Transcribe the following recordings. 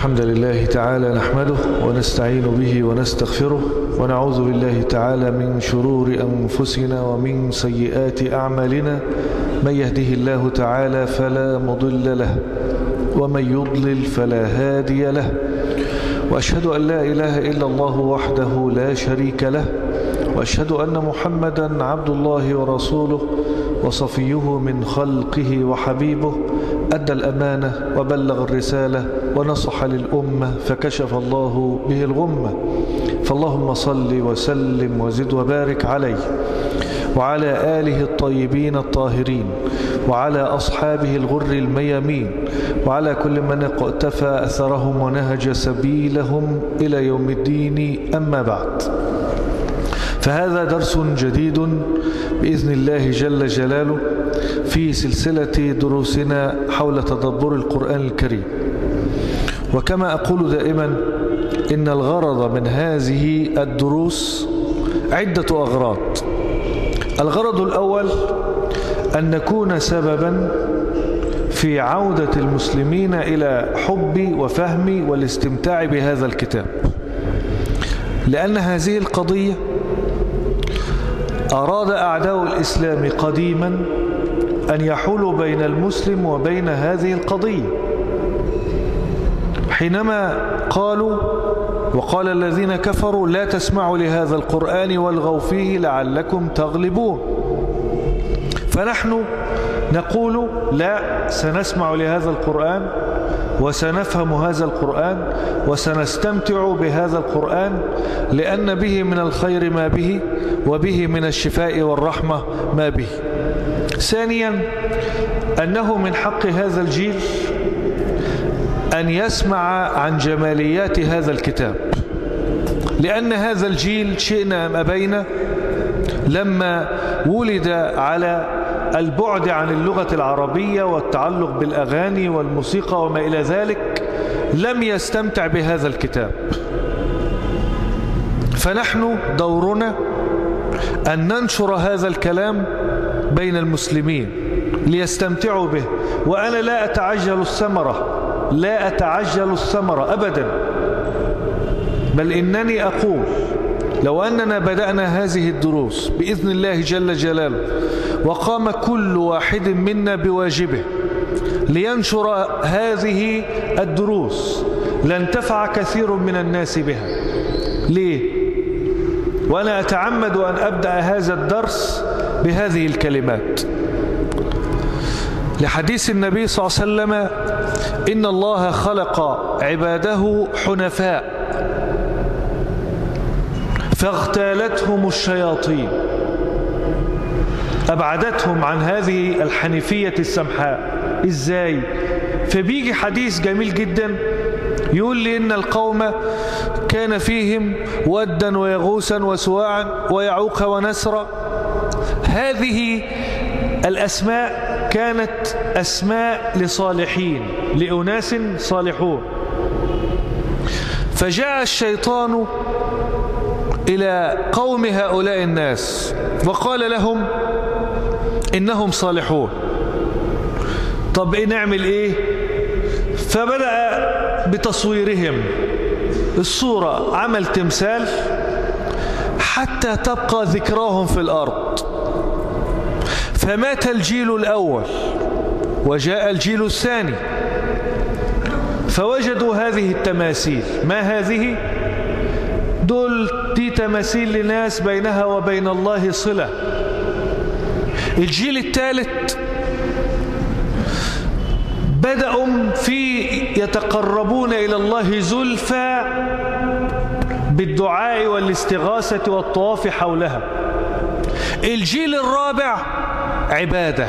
الحمد لله تعالى نحمده ونستعين به ونستغفره ونعوذ بالله تعالى من شرور أنفسنا ومن سيئات أعمالنا من يهده الله تعالى فلا مضل له ومن يضلل فلا هادي له وأشهد أن لا إله إلا الله وحده لا شريك له وأشهد أن محمدا عبد الله ورسوله وصفيه من خلقه وحبيبه أدى الأمانة وبلغ الرسالة ونصح للأمة فكشف الله به الغمة فاللهم صل وسلم وزد وبارك عليه وعلى آله الطيبين الطاهرين وعلى أصحابه الغر الميامين وعلى كل من اقتفى أثرهم ونهج سبيلهم إلى يوم الدين أما بعد فهذا درس جديد بإذن الله جل جلاله في سلسلة دروسنا حول تدبر القرآن الكريم وكما أقول دائما إن الغرض من هذه الدروس عدة أغراض الغرض الأول أن نكون سببا في عودة المسلمين إلى حب وفهم والاستمتاع بهذا الكتاب لأن هذه القضية أراد أعداء الإسلام قديما أن يحولوا بين المسلم وبين هذه القضية حينما قالوا وقال الذين كفروا لا تسمعوا لهذا القرآن والغوا فيه لعلكم تغلبون فنحن نقول لا سنسمع لهذا القرآن وسنفهم هذا القرآن وسنستمتع بهذا القرآن لأن به من الخير ما به وبه من الشفاء والرحمة ما به ثانيا أنه من حق هذا الجيل أن يسمع عن جماليات هذا الكتاب لأن هذا الجيل شئنا أم أبينا لما ولد على البعد عن اللغة العربية والتعلق بالأغاني والموسيقى وما إلى ذلك لم يستمتع بهذا الكتاب فنحن دورنا أن ننشر هذا الكلام بين المسلمين ليستمتعوا به وأنا لا أتعجل الثمرة لا أتعجل الثمرة أبدا بل إنني أقول لو أننا بدأنا هذه الدروس بإذن الله جل جلاله وقام كل واحد منا بواجبه لينشر هذه الدروس لانتفع كثير من الناس بها ليه؟ وأنا أتعمد أن أبدأ هذا الدرس بهذه الكلمات لحديث النبي صلى الله عليه وسلم إن الله خلق عباده حنفاء فاغتالتهم الشياطين أبعدتهم عن هذه الحنيفية السمحاء إزاي فبيجي حديث جميل جدا يقول لي إن القوم كان فيهم ودا ويغوسا وسواعا ويعوق ونسرا هذه الأسماء كانت أسماء لصالحين لأناس صالحون فجاء الشيطان إلى قوم هؤلاء الناس وقال لهم إنهم صالحون طب إيه نعمل إيه فبدأ بتصويرهم الصورة عمل تمثال حتى تبقى ذكراهم في الأرض فمات الجيل الأول وجاء الجيل الثاني فوجدوا هذه التماثيل ما هذه دول دي تماثيل لناس بينها وبين الله صلة الجيل الثالث بدأوا في يتقربون إلى الله زلفى بالدعاء والاستغاثة والطواف حولها الجيل الرابع عبادة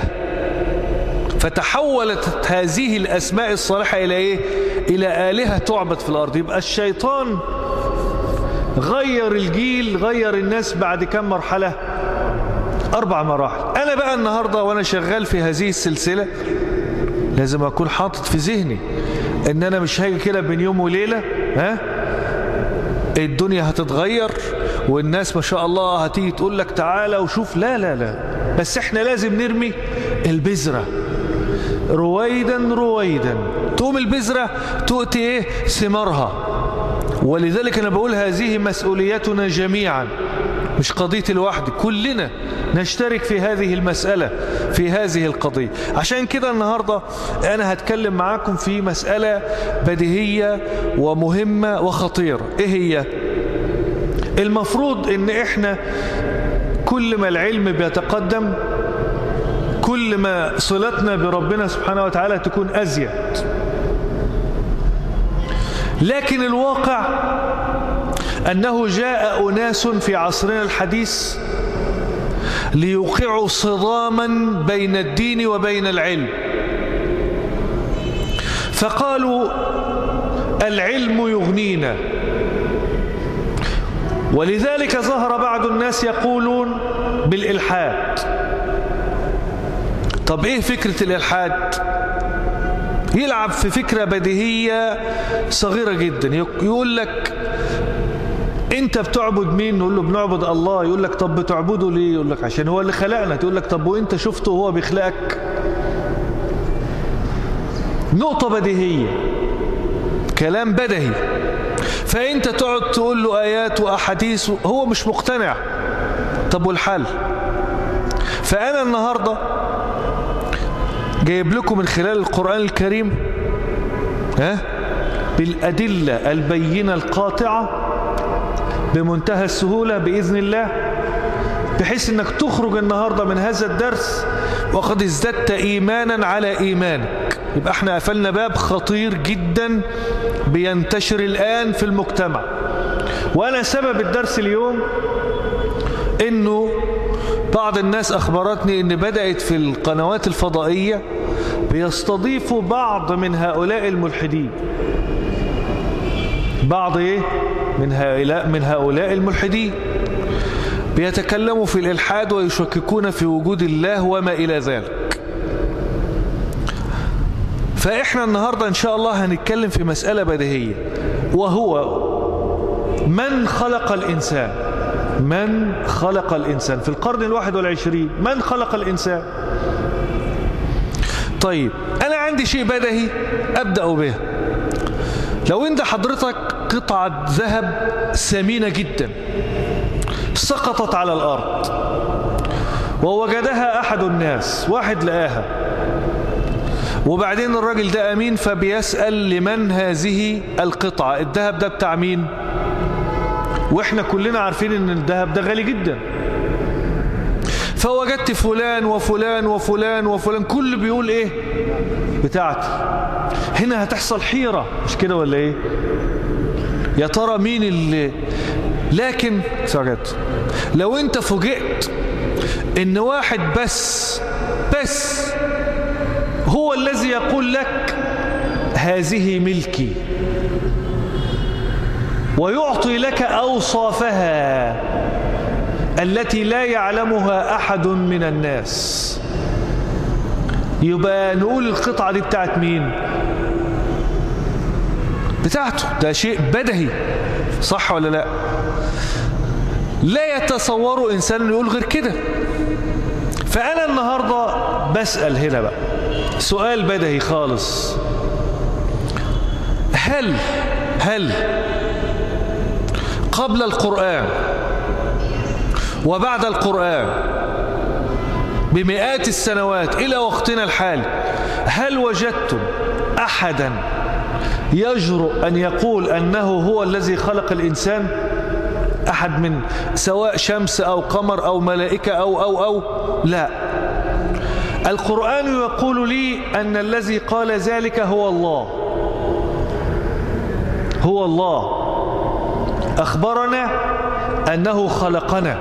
فتحولت هذه الأسماء الصالحة إلى إيه؟ إلى آلهة تعبد في الأرض يبقى الشيطان غير الجيل غير الناس بعد كم مرحلة أربع مراحل أنا بقى النهاردة وأنا شغال في هذه السلسلة لازم أكون حاطط في ذهني إن أنا مش هاجي كده بين يوم وليلة ها الدنيا هتتغير والناس ما شاء الله هتيجي تقول لك تعالى وشوف لا لا لا بس احنا لازم نرمي البذرة رويدا رويدا تقوم البذرة تؤتي ايه ثمارها ولذلك انا بقول هذه مسؤوليتنا جميعا مش قضية الواحد كلنا نشترك في هذه المسألة في هذه القضية عشان كده النهاردة أنا هتكلم معاكم في مسألة بديهية ومهمة وخطيرة إيه هي المفروض إن إحنا كل ما العلم بيتقدم كل ما صلتنا بربنا سبحانه وتعالى تكون أزيد لكن الواقع أنه جاء أناس في عصرنا الحديث ليوقعوا صداما بين الدين وبين العلم فقالوا العلم يغنينا ولذلك ظهر بعض الناس يقولون بالإلحاد طب ايه فكرة الإلحاد يلعب في فكرة بديهية صغيرة جدا يقول لك انت بتعبد مين نقول له بنعبد الله يقول لك طب بتعبده ليه يقول لك عشان هو اللي خلقنا تقول لك طب وانت شفته وهو بيخلقك نقطة بديهية كلام بدهي فانت تقعد تقول له ايات واحاديث هو مش مقتنع طب والحل فانا النهاردة جايب لكم من خلال القرآن الكريم ها بالأدلة البينة القاطعة بمنتهى السهولة بإذن الله بحيث أنك تخرج النهاردة من هذا الدرس وقد ازددت إيمانا على إيمانك يبقى احنا قفلنا باب خطير جدا بينتشر الآن في المجتمع وأنا سبب الدرس اليوم أنه بعض الناس أخبرتني أن بدأت في القنوات الفضائية بيستضيفوا بعض من هؤلاء الملحدين بعض إيه؟ من هؤلاء من هؤلاء الملحدين بيتكلموا في الإلحاد ويشككون في وجود الله وما إلى ذلك فإحنا النهاردة إن شاء الله هنتكلم في مسألة بديهية وهو من خلق الإنسان من خلق الإنسان في القرن الواحد والعشرين من خلق الإنسان طيب أنا عندي شيء بدهي أبدأ به لو انت حضرتك قطعة ذهب ثمينة جدا سقطت على الأرض ووجدها أحد الناس واحد لقاها وبعدين الراجل ده أمين فبيسأل لمن هذه القطعة الذهب ده بتاع مين واحنا كلنا عارفين ان الذهب ده غالي جدا فوجدت فلان وفلان وفلان وفلان كل بيقول ايه بتاعتي هنا هتحصل حيرة مش كده ولا ايه يا ترى مين اللي لكن سجد لو انت فوجئت ان واحد بس بس هو الذي يقول لك هذه ملكي ويعطي لك أوصافها التي لا يعلمها أحد من الناس يبقى نقول القطعة دي بتاعت مين بتاعته ده شيء بدهي صح ولا لا لا يتصور إنسان يقول غير كده فأنا النهاردة بسأل هنا بقى سؤال بدهي خالص هل هل قبل القرآن وبعد القرآن بمئات السنوات إلى وقتنا الحالي هل وجدتم أحدا يجرؤ أن يقول أنه هو الذي خلق الإنسان أحد من سواء شمس أو قمر أو ملائكة أو أو أو لا القرآن يقول لي أن الذي قال ذلك هو الله هو الله أخبرنا أنه خلقنا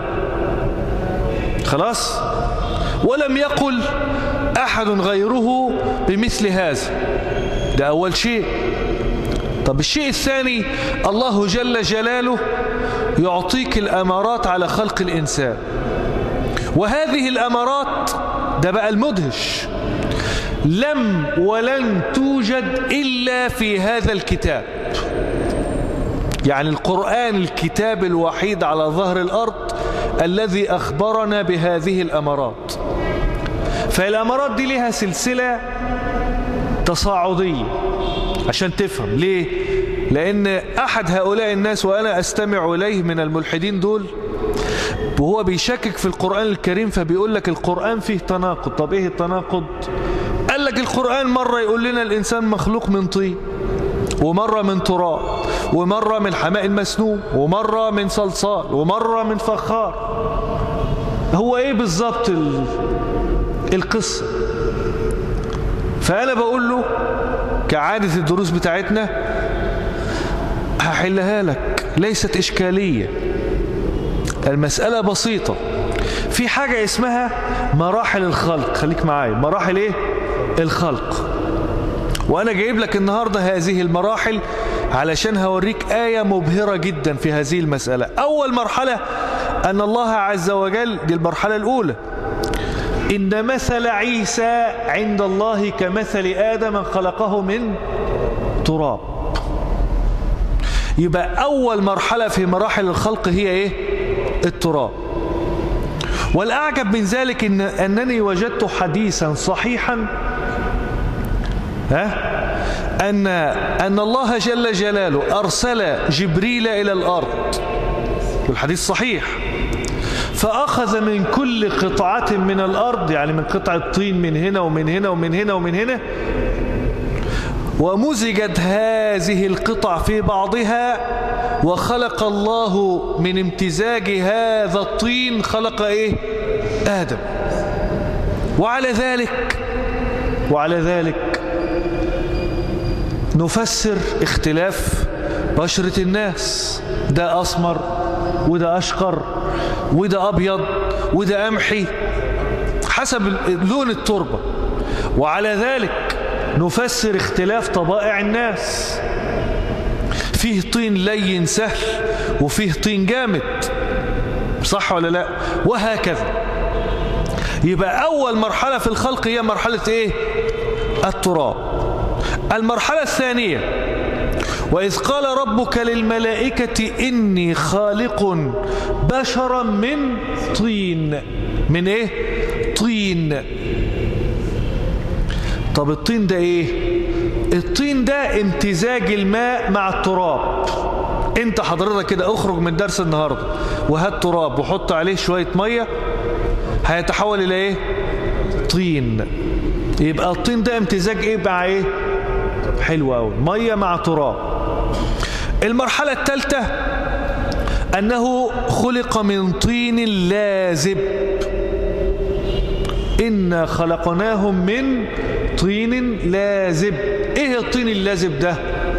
خلاص ولم يقل أحد غيره بمثل هذا ده أول شيء طب الشيء الثاني الله جل جلاله يعطيك الأمارات على خلق الإنسان وهذه الأمارات ده بقى المدهش لم ولن توجد إلا في هذا الكتاب يعني القرآن الكتاب الوحيد على ظهر الأرض الذي أخبرنا بهذه الأمارات فالأمارات دي ليها سلسلة تصاعدية عشان تفهم ليه لأن أحد هؤلاء الناس وأنا أستمع إليه من الملحدين دول وهو بيشكك في القرآن الكريم فبيقول لك القرآن فيه تناقض طب إيه التناقض قال لك القرآن مرة يقول لنا الإنسان مخلوق من طين ومرة من تراب ومرة من حماء مسنون ومرة من صلصال ومرة من فخار هو ايه بالظبط القصة فأنا بقول له كعادة الدروس بتاعتنا هحلها لك ليست إشكالية المسألة بسيطة في حاجة اسمها مراحل الخلق خليك معايا مراحل ايه الخلق وأنا جايب لك النهاردة هذه المراحل علشان هوريك آية مبهرة جدا في هذه المسألة أول مرحلة أن الله عز وجل دي المرحلة الأولى إن مثل عيسى عند الله كمثل آدم خلقه من تراب يبقى أول مرحلة في مراحل الخلق هي إيه التراب والأعجب من ذلك إن أنني وجدت حديثا صحيحا ها أن, أن الله جل جلاله أرسل جبريل إلى الأرض الحديث صحيح فأخذ من كل قطعة من الأرض يعني من قطعة طين من هنا ومن هنا ومن هنا ومن هنا ومزجت هذه القطع في بعضها وخلق الله من امتزاج هذا الطين خلق ايه آدم وعلى ذلك وعلى ذلك نفسر اختلاف بشرة الناس ده أسمر وده أشقر وده أبيض وده أمحي حسب لون التربة وعلى ذلك نفسر اختلاف طبائع الناس فيه طين لين سهل وفيه طين جامد صح ولا لا وهكذا يبقى أول مرحلة في الخلق هي مرحلة إيه التراب المرحلة الثانية وإذ قال ربك للملائكة إني خالق بشرا من طين من إيه طين طب الطين ده إيه الطين ده امتزاج الماء مع التراب انت حضرتك كده اخرج من درس النهاردة وهات تراب وحط عليه شوية مية هيتحول الى ايه طين يبقى الطين ده امتزاج ايه مع ايه حلو قوي ميه مع تراب المرحله الثالثه انه خلق من طين لازب إنا خلقناهم من طين لازب ايه الطين اللازب ده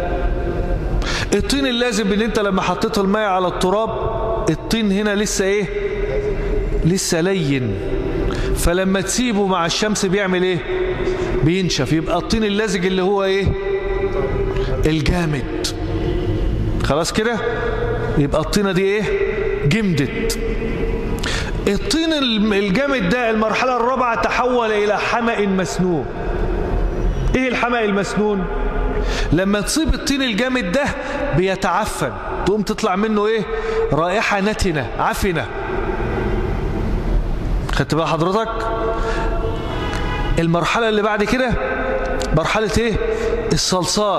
الطين اللازب اللي انت لما حطيت الماء على التراب الطين هنا لسه ايه لسه لين فلما تسيبه مع الشمس بيعمل ايه بينشف يبقى الطين اللزج اللي هو ايه الجامد خلاص كده يبقى الطينة دي ايه جمدت الطين الجامد ده المرحلة الرابعة تحول إلى حمأ مسنون إيه الحمأ المسنون لما تصيب الطين الجامد ده بيتعفن تقوم تطلع منه إيه رائحة نتنة عفنة خدت بقى حضرتك المرحلة اللي بعد كده مرحلة ايه الصلصال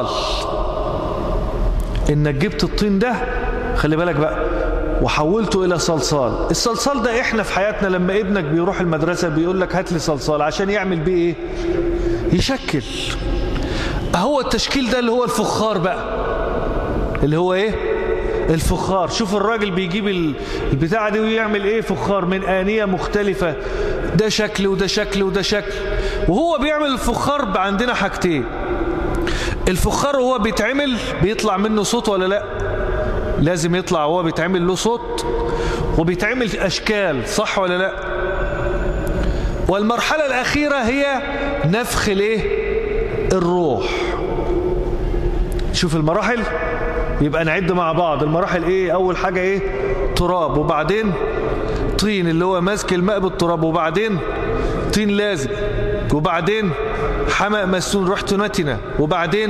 انك جبت الطين ده خلي بالك بقى وحولته الى صلصال الصلصال ده احنا في حياتنا لما ابنك بيروح المدرسة بيقول لك هات لي صلصال عشان يعمل بيه ايه يشكل هو التشكيل ده اللي هو الفخار بقى اللي هو ايه الفخار شوف الراجل بيجيب البتاعة دي ويعمل ايه فخار من آنية مختلفة ده شكل وده شكل وده شكل وهو بيعمل الفخار عندنا حاجتين الفخار وهو بيتعمل بيطلع منه صوت ولا لا لازم يطلع وهو بيتعمل له صوت وبيتعمل أشكال صح ولا لا والمرحلة الأخيرة هي نفخ الايه الروح شوف المراحل يبقى نعد مع بعض المراحل ايه اول حاجة ايه تراب وبعدين طين اللي هو ماسك الماء بالتراب وبعدين طين لازم وبعدين حمأ مسنون رحت نتنة وبعدين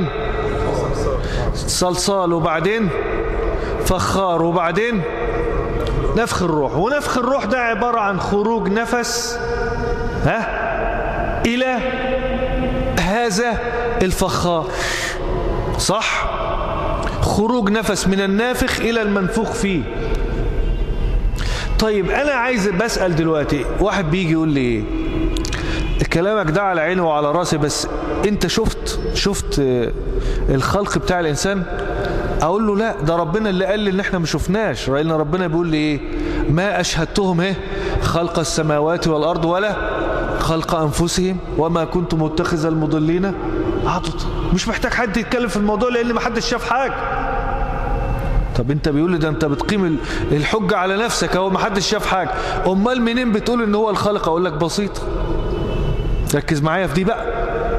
صلصال وبعدين فخار وبعدين نفخ الروح ونفخ الروح ده عبارة عن خروج نفس ها إلى هذا الفخار صح خروج نفس من النافخ إلى المنفوخ فيه طيب أنا عايز بسأل دلوقتي واحد بيجي يقول لي إيه كلامك ده على عيني وعلى راسي بس انت شفت شفت الخلق بتاع الانسان اقول له لا ده ربنا اللي قال لي ان احنا ما شفناش لان ربنا بيقول لي ايه ما اشهدتهم ايه خلق السماوات والارض ولا خلق انفسهم وما كنت متخذ المضلين عضد مش محتاج حد يتكلم في الموضوع لان ما حدش شاف حاجه طب انت بيقول لي ده انت بتقيم الحجه على نفسك اهو ما حدش شاف حاجه امال منين بتقول ان هو الخالق اقول لك بسيطه ركز معايا في دي بقى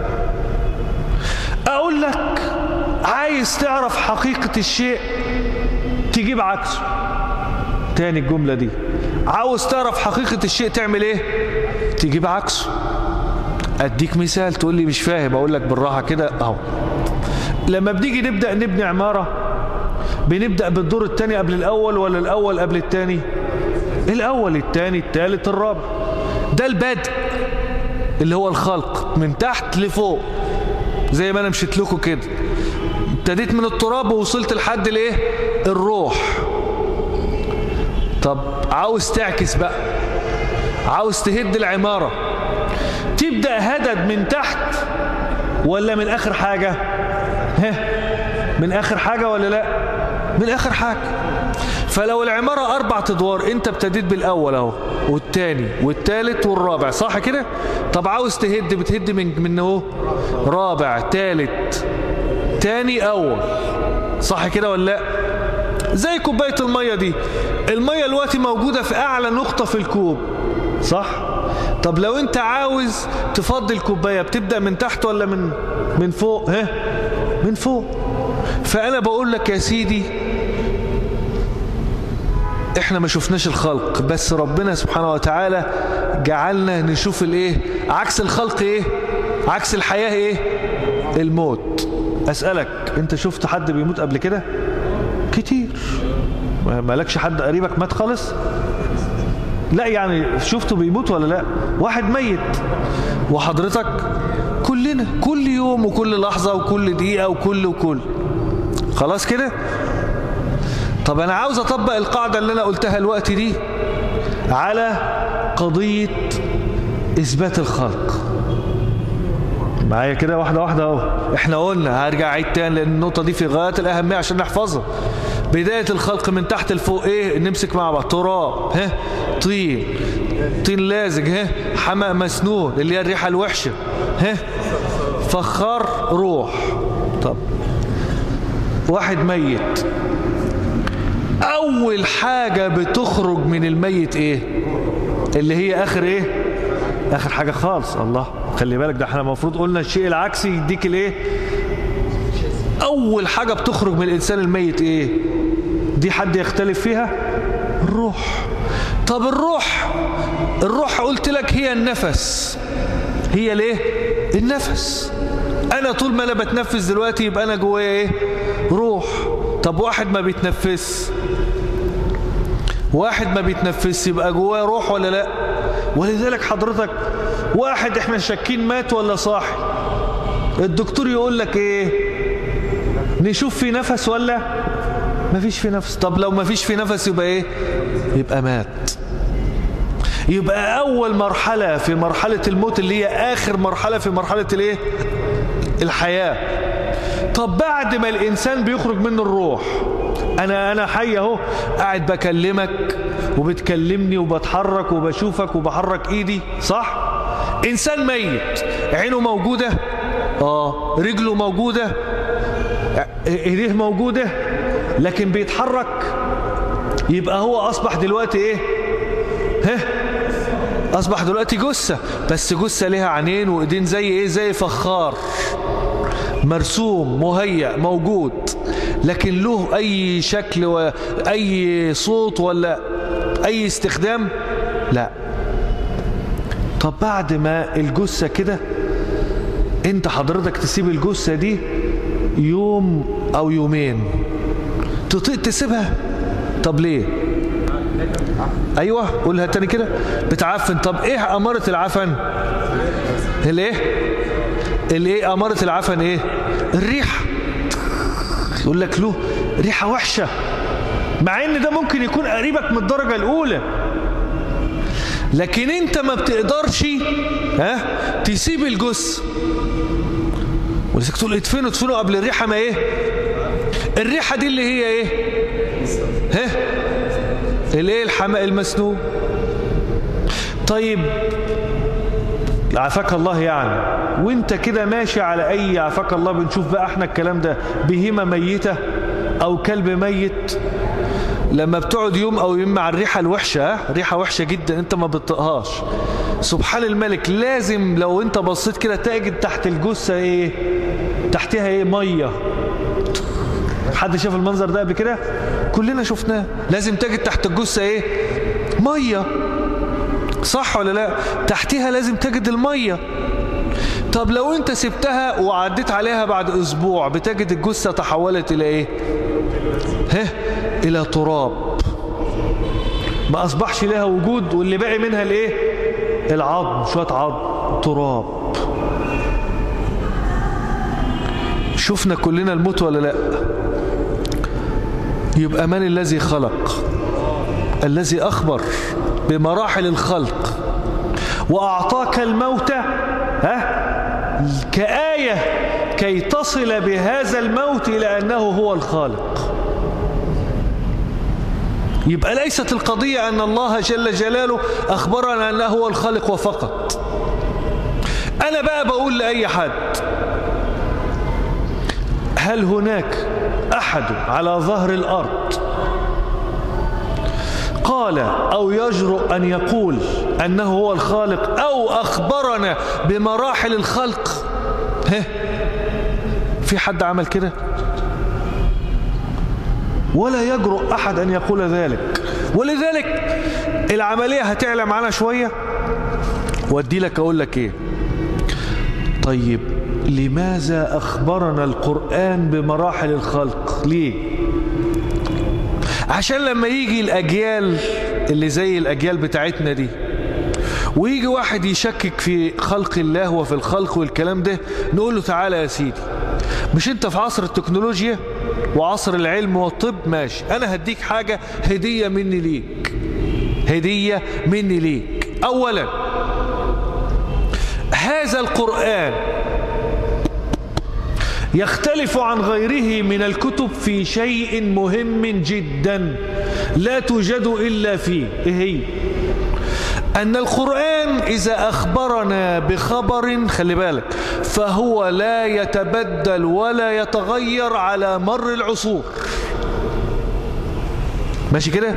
اقول لك عايز تعرف حقيقة الشيء تجيب عكسه تاني الجملة دي عاوز تعرف حقيقة الشيء تعمل ايه تجيب عكسه اديك مثال تقول لي مش فاهم اقول لك بالراحة كده اهو لما بنيجي نبدأ نبني عمارة بنبدأ بالدور الثاني قبل الاول ولا الاول قبل الثاني الاول الثاني الثالث الرابع ده البدء اللي هو الخلق من تحت لفوق زي ما انا مشيت لكم كده ابتديت من التراب ووصلت لحد الايه الروح طب عاوز تعكس بقى عاوز تهد العمارة تبدأ هدد من تحت ولا من اخر حاجة ها من اخر حاجة ولا لا من اخر حاجة فلو العمارة اربع ادوار انت ابتديت بالاول اهو والتاني والتالت والرابع صح كده طب عاوز تهد بتهد من من اهو رابع تالت تاني اول صح كده ولا لا زي كوبايه الميه دي الميه دلوقتي موجوده في اعلى نقطه في الكوب صح طب لو انت عاوز تفضي الكوبايه بتبدا من تحت ولا من من فوق ها من فوق فانا بقول لك يا سيدي احنا ما شفناش الخلق بس ربنا سبحانه وتعالى جعلنا نشوف الايه عكس الخلق ايه عكس الحياة ايه الموت اسألك انت شفت حد بيموت قبل كده كتير مالكش حد قريبك مات خالص لا يعني شفته بيموت ولا لا واحد ميت وحضرتك كلنا كل يوم وكل لحظة وكل دقيقة وكل وكل خلاص كده طب انا عاوز اطبق القاعدة اللي انا قلتها الوقت دي على قضية اثبات الخلق معايا كده واحدة واحدة اهو احنا قلنا هرجع عيد تاني لان النقطة دي في غاية الاهمية عشان نحفظها بداية الخلق من تحت لفوق ايه نمسك مع بعض تراب ها طين طين لازج ها حماء مسنون اللي هي الريحة الوحشة ها فخار روح طب واحد ميت اول حاجة بتخرج من الميت ايه اللي هي اخر ايه اخر حاجة خالص الله خلي بالك ده احنا المفروض قلنا الشيء العكسي يديك الايه اول حاجة بتخرج من الانسان الميت ايه دي حد يختلف فيها الروح طب الروح الروح قلت لك هي النفس هي ليه النفس انا طول ما انا بتنفس دلوقتي يبقى انا جوايا ايه روح طب واحد ما بيتنفس واحد ما بيتنفس يبقى جواه روح ولا لا ولذلك حضرتك واحد احنا شاكين مات ولا صاحي الدكتور يقول لك ايه نشوف في نفس ولا ما فيش في نفس طب لو ما فيش في نفس يبقى ايه يبقى مات يبقى اول مرحلة في مرحلة الموت اللي هي اخر مرحلة في مرحلة الايه الحياة طب بعد ما الانسان بيخرج منه الروح انا انا حي اهو قاعد بكلمك وبتكلمني وبتحرك وبشوفك وبحرك ايدي صح انسان ميت عينه موجودة اه رجله موجودة ايديه موجودة لكن بيتحرك يبقى هو اصبح دلوقتي ايه ها اصبح دلوقتي جثة بس جثة ليها عينين وايدين زي ايه زي فخار مرسوم مهيأ موجود لكن له اي شكل واي صوت ولا اي استخدام لا طب بعد ما الجثة كده انت حضرتك تسيب الجثة دي يوم او يومين تطيق تسيبها طب ليه ايوه قولها تاني كده بتعفن طب ايه امارة العفن الايه الايه اماره العفن ايه الريحه يقول لك له ريحه وحشه مع ان ده ممكن يكون قريبك من الدرجه الاولى لكن انت ما بتقدرش ها تسيب الجثه ولذلك تقول ادفنوا ادفنوا قبل الريحه ما ايه الريحه دي اللي هي ايه ها الايه الحماء المسنون طيب عافاك الله يعني وانت كده ماشي على اي عافاك الله بنشوف بقى احنا الكلام ده بهيمه ميته او كلب ميت لما بتقعد يوم او يوم مع الريحه الوحشه ريحه وحشه جدا انت ما بتطقهاش سبحان الملك لازم لو انت بصيت كده تجد تحت الجثه ايه تحتها ايه ميه حد شاف المنظر ده قبل كده كلنا شفناه لازم تجد تحت الجثه ايه ميه صح ولا لا تحتها لازم تجد الميه طب لو انت سبتها وعديت عليها بعد اسبوع بتجد الجثه تحولت الى ايه ها الى تراب ما اصبحش لها وجود واللي باقي منها الايه العظم شويه عظم تراب شفنا كلنا الموت ولا لا يبقى من الذي خلق الذي أخبر بمراحل الخلق وأعطاك الموت ها كآية كي تصل بهذا الموت إلى أنه هو الخالق يبقى ليست القضية أن الله جل جلاله أخبرنا أنه هو الخالق وفقط أنا بقى بقول لأي حد هل هناك أحد على ظهر الأرض قال أو يجرؤ أن يقول أنه هو الخالق أو أخبرنا بمراحل الخلق ها في حد عمل كده ولا يجرؤ أحد أن يقول ذلك ولذلك العملية هتعلى معانا شوية وادي لك أقول لك إيه طيب لماذا أخبرنا القرآن بمراحل الخلق ليه عشان لما يجي الأجيال اللي زي الأجيال بتاعتنا دي ويجي واحد يشكك في خلق الله وفي الخلق والكلام ده نقول له تعالى يا سيدي مش انت في عصر التكنولوجيا وعصر العلم والطب ماشي انا هديك حاجة هدية مني ليك هدية مني ليك اولا هذا القرآن يختلف عن غيره من الكتب في شيء مهم جدا لا توجد إلا فيه إيه هي أن القرآن إذا أخبرنا بخبر خلي بالك فهو لا يتبدل ولا يتغير على مر العصور ماشي كده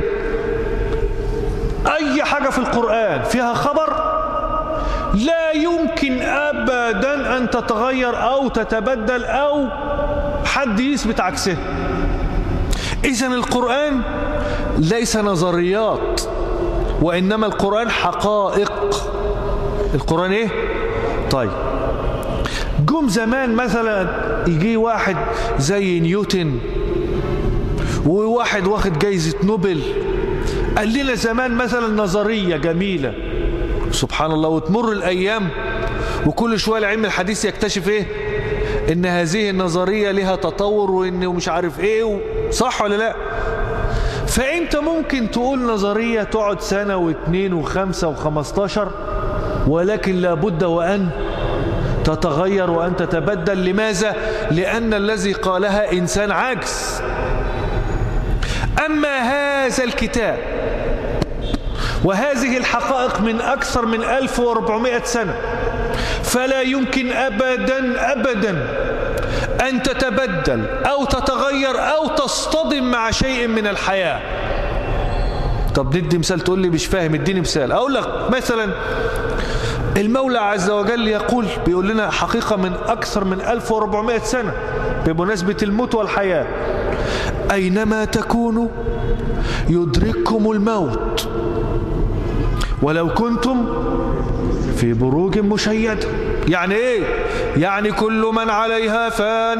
أي حاجة في القرآن فيها خبر لا يمكن أبدا أن تتغير أو تتبدل أو حد يثبت عكسه إذا القرآن ليس نظريات وإنما القرآن حقائق القرآن إيه؟ طيب جم زمان مثلا يجي واحد زي نيوتن وواحد واخد جايزة نوبل قال لنا زمان مثلا نظرية جميلة سبحان الله وتمر الأيام وكل شوية العلم الحديث يكتشف إيه إن هذه النظرية لها تطور وإنه مش عارف إيه و... صح ولا لا فأنت ممكن تقول نظرية تقعد سنة واثنين وخمسة وخمستاشر ولكن لابد وأن تتغير وأن تتبدل لماذا؟ لأن الذي قالها إنسان عاجز أما هذا الكتاب وهذه الحقائق من أكثر من 1400 سنة فلا يمكن أبدا أبدا أن تتبدل أو تتغير أو تصطدم مع شيء من الحياة طب ندي مثال تقول لي مش فاهم اديني مثال أقول لك مثلا المولى عز وجل يقول بيقول لنا حقيقة من أكثر من 1400 سنة بمناسبة الموت والحياة أينما تكونوا يدرككم الموت ولو كنتم في بروج مشيدة يعني ايه يعني كل من عليها فان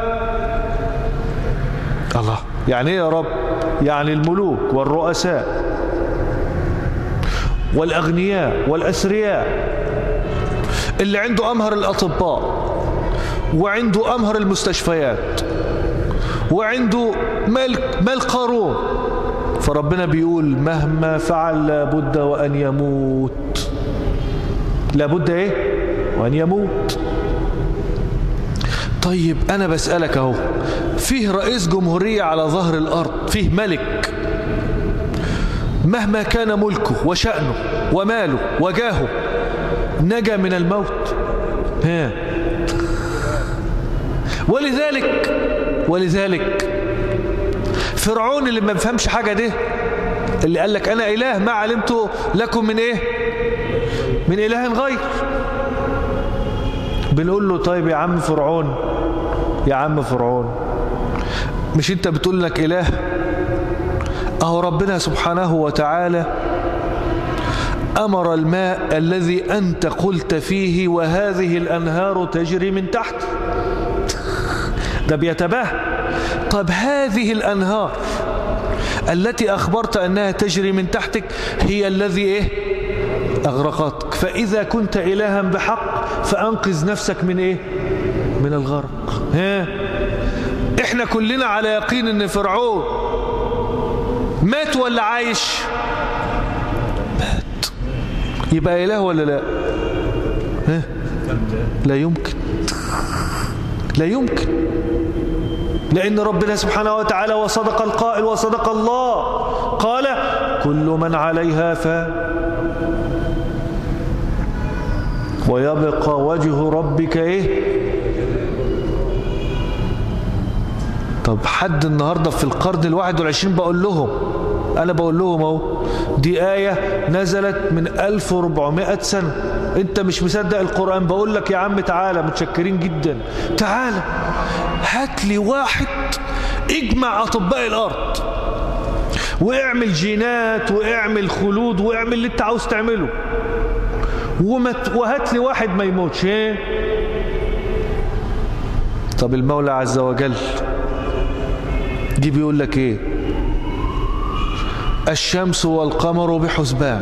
الله يعني ايه يا رب يعني الملوك والرؤساء والأغنياء والأسرياء اللي عنده أمهر الأطباء وعنده أمهر المستشفيات وعنده مال, مال قارون فربنا بيقول مهما فعل لابد وأن يموت لابد ايه وأن يموت طيب أنا بسألك اهو فيه رئيس جمهورية على ظهر الأرض فيه ملك مهما كان ملكه وشأنه وماله وجاهه نجا من الموت ها ولذلك ولذلك فرعون اللي ما بفهمش حاجة ده اللي قال لك أنا إله ما علمت لكم من إيه من إله غير بنقول له طيب يا عم فرعون يا عم فرعون مش انت بتقول لك إله أهو ربنا سبحانه وتعالى أمر الماء الذي أنت قلت فيه وهذه الأنهار تجري من تحت ده بيتباه طب هذه الأنهار التي أخبرت أنها تجري من تحتك هي الذي إيه أغرقتك فإذا كنت إلها بحق فأنقذ نفسك من إيه من الغرق ها إحنا كلنا على يقين أن فرعون مات ولا عايش مات يبقى إله ولا لا ها لا يمكن لا يمكن لأن ربنا سبحانه وتعالى وصدق القائل وصدق الله قال كل من عليها فان ويبقى وجه ربك ايه طب حد النهاردة في القرن الواحد والعشرين بقول لهم أنا بقول لهم اهو دي آية نزلت من 1400 سنة انت مش مصدق القرآن بقول لك يا عم تعالى متشكرين جدا تعالى هات لي واحد اجمع أطباء الأرض واعمل جينات واعمل خلود واعمل اللي انت عاوز تعمله وهات لي واحد ما يموتش ايه طب المولى عز وجل دي بيقول لك ايه الشمس والقمر بحسبان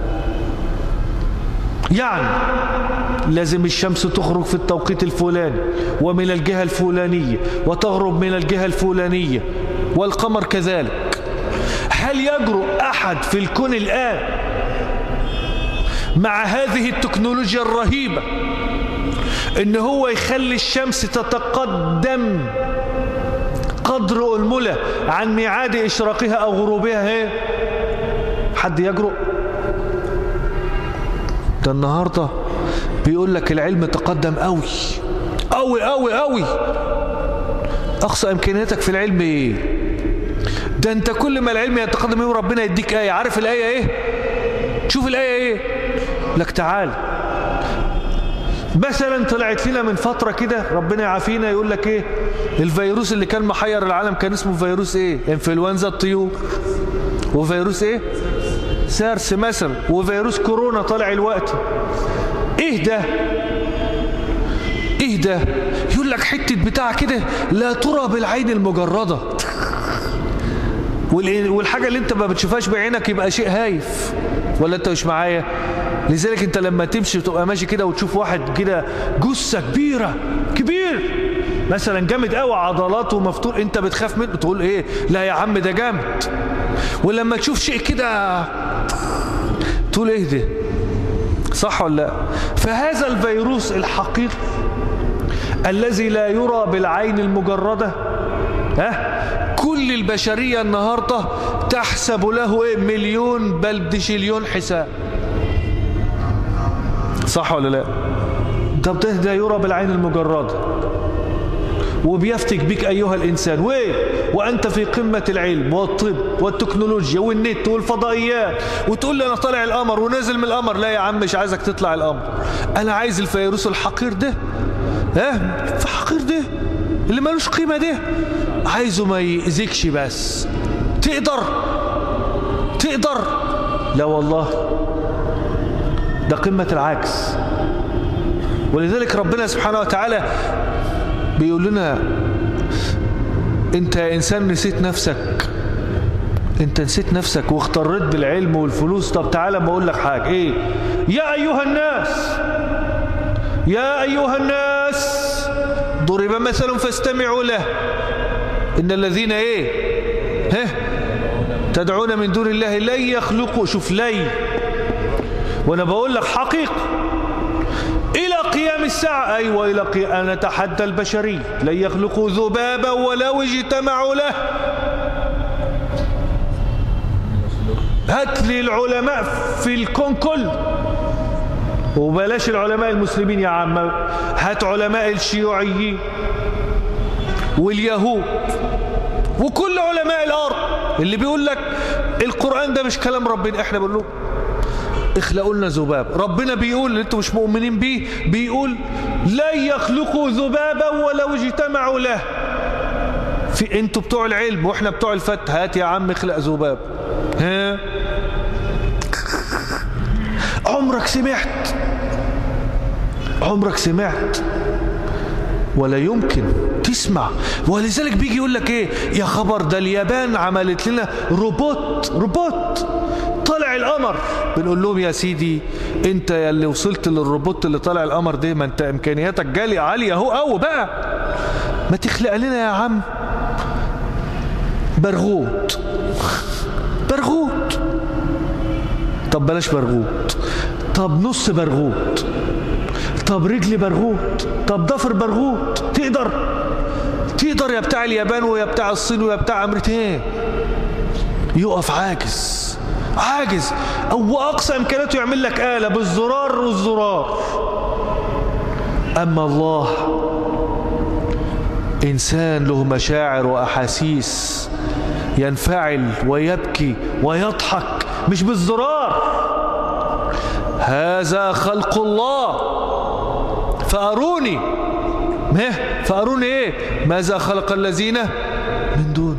يعني لازم الشمس تخرج في التوقيت الفلاني ومن الجهة الفلانية وتغرب من الجهة الفلانية والقمر كذلك هل يجرؤ أحد في الكون الآن مع هذه التكنولوجيا الرهيبة ان هو يخلي الشمس تتقدم قدر أنملة عن ميعاد إشراقها أو غروبها هي حد يجرؤ ده النهاردة بيقول لك العلم تقدم قوي قوي قوي قوي أقصى إمكانياتك في العلم إيه ده أنت كل ما العلم يتقدم يوم ربنا يديك آية عارف الآية إيه شوف الآية إيه لك تعال مثلا طلعت لنا من فترة كده ربنا يعافينا يقول لك ايه الفيروس اللي كان محير العالم كان اسمه فيروس ايه انفلونزا الطيور وفيروس ايه سارس مثلا وفيروس كورونا طالع الوقت ايه ده ايه ده يقول لك حتة بتاع كده لا ترى بالعين المجردة والحاجة اللي انت ما بتشوفهاش بعينك يبقى شيء هايف ولا انت مش معايا لذلك انت لما تمشي وتبقى ماشي كده وتشوف واحد كده جثة كبيرة كبير مثلا جامد قوي عضلاته مفتوح انت بتخاف منه تقول ايه لا يا عم ده جامد ولما تشوف شيء كده تقول ايه ده صح ولا لا فهذا الفيروس الحقيقي الذي لا يرى بالعين المجردة ها كل البشرية النهاردة تحسب له ايه مليون بل بشليون حساب صح ولا لا طب ده, ده يرى بالعين المجردة وبيفتك بك أيها الإنسان وإيه وأنت في قمة العلم والطب والتكنولوجيا والنت والفضائيات وتقول لي أنا طالع القمر ونازل من القمر لا يا عم مش عايزك تطلع القمر أنا عايز الفيروس الحقير ده ها الحقير ده اللي ملوش قيمة ده عايزه ما يأذيكش بس تقدر تقدر لا والله ده قمة العكس ولذلك ربنا سبحانه وتعالى بيقول لنا انت يا انسان نسيت نفسك انت نسيت نفسك واخترت بالعلم والفلوس طب تعالى ما اقول لك حاجة ايه يا ايها الناس يا أيها الناس ضرب مثل فاستمعوا له إن الذين إيه ها تدعون من دون الله لن يخلقوا شوف لي وأنا بقول لك حقيقة إلى قيام الساعة أيوة إلى قيام أنا أتحدى البشري لن يخلقوا ذبابا ولو اجتمعوا له هات لي العلماء في الكون كله وبلاش العلماء المسلمين يا عم هات علماء الشيوعيين واليهود وكل علماء الأرض اللي بيقول لك القرآن ده مش كلام ربنا احنا بنقول له اخلقوا لنا ذباب ربنا بيقول اللي انتوا مش مؤمنين بيه بيقول لا يخلقوا ذبابا ولو اجتمعوا له في انتوا بتوع العلم واحنا بتوع الفت هات يا عم اخلق ذباب ها عمرك سمعت عمرك سمعت ولا يمكن تسمع ولذلك بيجي يقول لك ايه يا خبر ده اليابان عملت لنا روبوت روبوت طلع القمر بنقول لهم يا سيدي انت يا اللي وصلت للروبوت اللي طلع القمر ده ما انت امكانياتك جالي عاليه اهو قوي بقى ما تخلق لنا يا عم برغوت برغوت طب بلاش برغوت طب نص برغوت طب رجل برغوت طب ضفر برغوت تقدر تقدر يا بتاع اليابان ويا بتاع الصين ويا بتاع امريكا ايه يقف عاجز عاجز او اقصى امكانياته يعمل لك آلة بالزرار والزرار اما الله انسان له مشاعر واحاسيس ينفعل ويبكي ويضحك مش بالزرار هذا خلق الله فأروني ما فأروني إيه ماذا خلق الذين من دون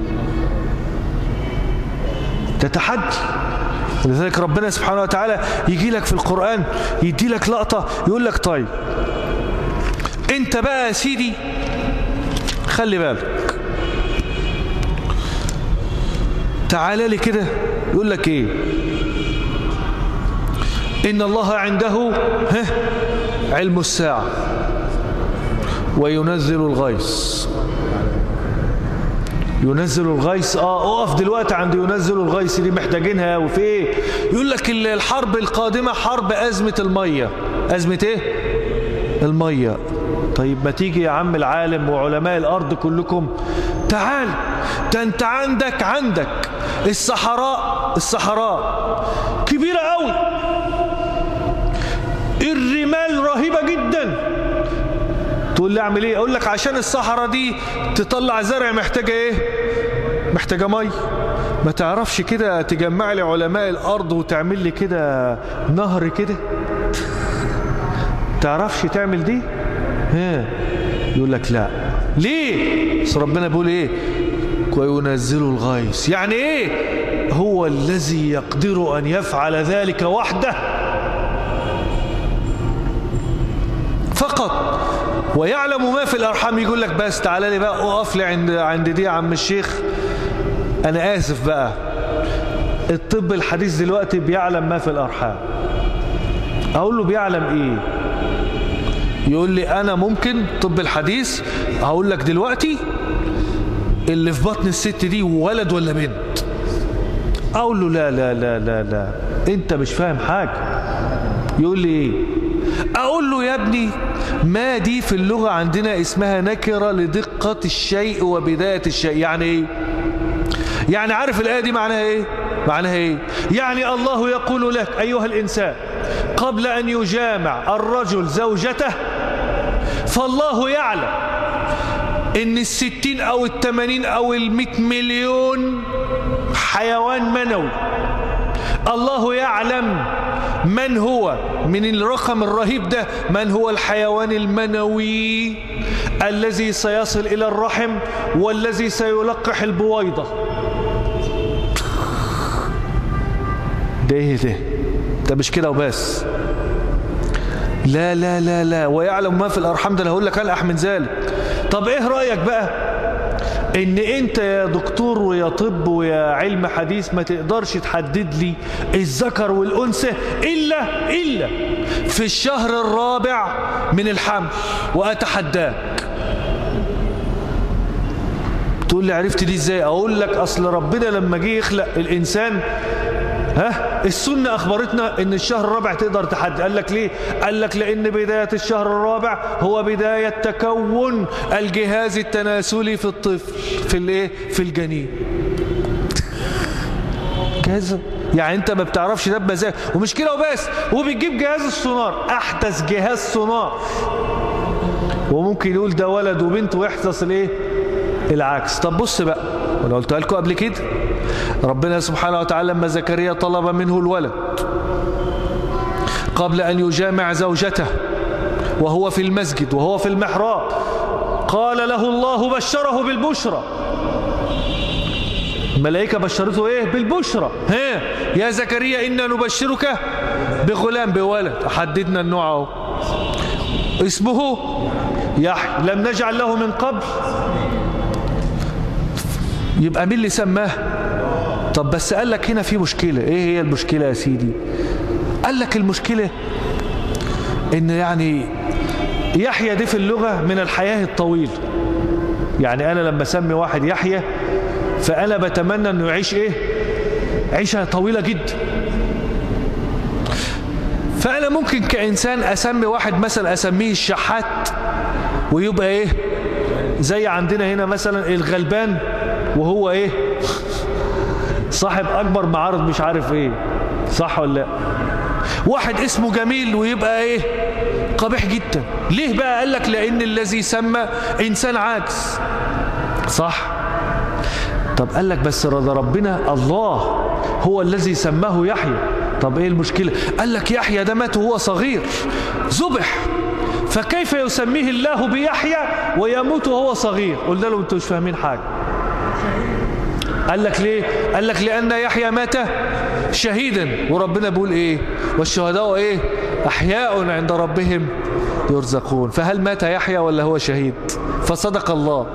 تتحدي لذلك ربنا سبحانه وتعالى يجي لك في القرآن يدي لك لقطة يقول لك طيب انت بقى يا سيدي خلي بالك تعالى لي كده يقول لك ايه إن الله عنده علم الساعة وينزل الغيث ينزل الغيث اه اقف دلوقتي عند ينزل الغيث دي محتاجينها وفي ايه يقول لك الحرب القادمة حرب أزمة المية أزمة ايه المية طيب ما تيجي يا عم العالم وعلماء الأرض كلكم تعال ده انت عندك عندك الصحراء الصحراء كبيرة قوي الرمال رهيبة جدا تقول لي اعمل ايه اقول لك عشان الصحراء دي تطلع زرع محتاجة ايه محتاجة مي ما تعرفش كده تجمع لي علماء الارض وتعمل لي كده نهر كده تعرفش تعمل دي ها يقول لك لا ليه بس ربنا بيقول ايه وينزل الغيث يعني ايه هو الذي يقدر ان يفعل ذلك وحده فقط ويعلم ما في الأرحام يقول لك بس تعالى لي بقى اقف لي عند عند دي يا عم الشيخ أنا آسف بقى الطب الحديث دلوقتي بيعلم ما في الأرحام أقول له بيعلم إيه يقول لي أنا ممكن طب الحديث هقول لك دلوقتي اللي في بطن الست دي ولد ولا بنت أقول له لا لا لا لا لا أنت مش فاهم حاجة يقول لي إيه أقول له يا ابني ما دي في اللغة عندنا اسمها نكرة لدقة الشيء وبداية الشيء يعني ايه يعني عارف الآية دي معناها ايه معناها ايه يعني الله يقول لك أيها الإنسان قبل أن يجامع الرجل زوجته فالله يعلم ان الستين او التمانين او المئة مليون حيوان منوي الله يعلم من هو من الرقم الرهيب ده من هو الحيوان المنوي الذي سيصل إلى الرحم والذي سيلقح البويضة ده ايه ده ده مش كده وبس لا لا لا لا ويعلم ما في الأرحام ده انا هقول لك ألأح من ذلك طب ايه رأيك بقى ان انت يا دكتور ويا طب ويا علم حديث ما تقدرش تحدد لي الذكر والانثى الا الا في الشهر الرابع من الحمل واتحداك تقول لي عرفت دي ازاي اقول لك اصل ربنا لما جه يخلق الانسان ها السنة أخبرتنا أن الشهر الرابع تقدر تحدد قال لك ليه قال لك لأن بداية الشهر الرابع هو بداية تكون الجهاز التناسلي في الطفل في الايه في الجنين جهاز يعني انت ما بتعرفش ده بمزاج ومش كده وبس وبتجيب جهاز السونار احدث جهاز سونار وممكن يقول ده ولد وبنت ويحدث الايه العكس طب بص بقى وانا قلتها لكم قبل كده ربنا سبحانه وتعالى لما زكريا طلب منه الولد قبل أن يجامع زوجته وهو في المسجد وهو في المحراب قال له الله بشره بالبشرى الملائكة بشرته ايه بالبشرى ها يا زكريا إنا نبشرك بغلام بولد حددنا النوع اهو اسمه يحيى لم نجعل له من قبل يبقى مين اللي سماه طب بس قال لك هنا في مشكلة ايه هي المشكلة يا سيدي قال لك المشكلة ان يعني يحيى دي في اللغة من الحياة الطويل يعني انا لما اسمي واحد يحيى فانا بتمنى انه يعيش ايه عيشة طويلة جدا فانا ممكن كانسان اسمي واحد مثلا اسميه الشحات ويبقى ايه زي عندنا هنا مثلا الغلبان وهو ايه صاحب اكبر معارض مش عارف ايه صح ولا لا واحد اسمه جميل ويبقى ايه قبيح جدا ليه بقى قال لك لان الذي سمى انسان عاكس صح طب قال لك بس رضا ربنا الله هو الذي سماه يحيى طب ايه المشكلة قال لك يحيى ده مات وهو صغير ذبح فكيف يسميه الله بيحيى ويموت وهو صغير قلنا له انتوا مش فاهمين حاجة قال لك ليه قال لك لأن يحيى مات شهيدا وربنا بيقول ايه والشهداء ايه احياء عند ربهم يرزقون فهل مات يحيى ولا هو شهيد فصدق الله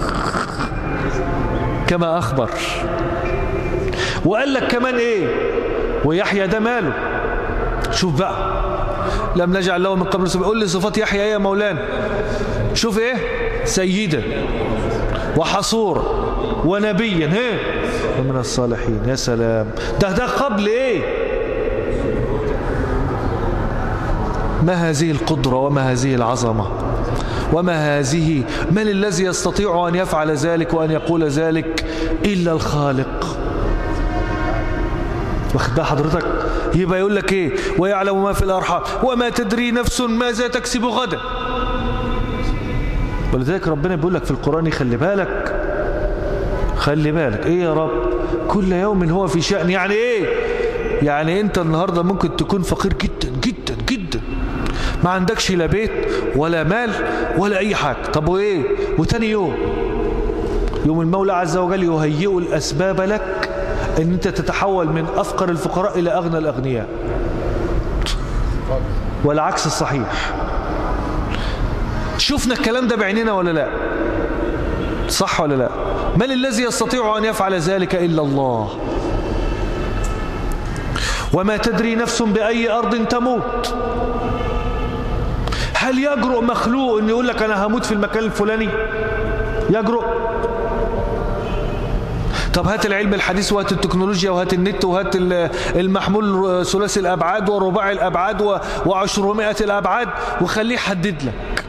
كما أخبر وقال لك كمان ايه ويحيى ده ماله شوف بقى لم نجعل له من قبل سبيل قول لي صفات يحيى ايه يا مولانا شوف ايه سيدا وحصورا ونبيا هي ومن الصالحين يا سلام ده ده قبل ايه ما هذه القدرة وما هذه العظمة وما هذه من الذي يستطيع أن يفعل ذلك وأن يقول ذلك إلا الخالق واخد ده حضرتك يبقى يقول لك ايه ويعلم ما في الارحام وما تدري نفس ماذا تكسب غدا ولذلك ربنا بيقول لك في القرآن خلي بالك خلي بالك ايه يا رب كل يوم هو في شأن يعني ايه يعني انت النهاردة ممكن تكون فقير جدا جدا جدا ما عندكش لا بيت ولا مال ولا اي حاجة طب وايه وتاني يوم يوم المولى عز وجل يهيئ الاسباب لك ان انت تتحول من افقر الفقراء الى اغنى الاغنياء والعكس الصحيح شفنا الكلام ده بعيننا ولا لا صح ولا لا من الذي يستطيع أن يفعل ذلك إلا الله وما تدري نفس بأي أرض تموت هل يجرؤ مخلوق أن يقول لك أنا هموت في المكان الفلاني يجرؤ طب هات العلم الحديث وهات التكنولوجيا وهات النت وهات المحمول ثلاثي الأبعاد ورباعي الأبعاد وعشرمائة الأبعاد وخليه يحدد لك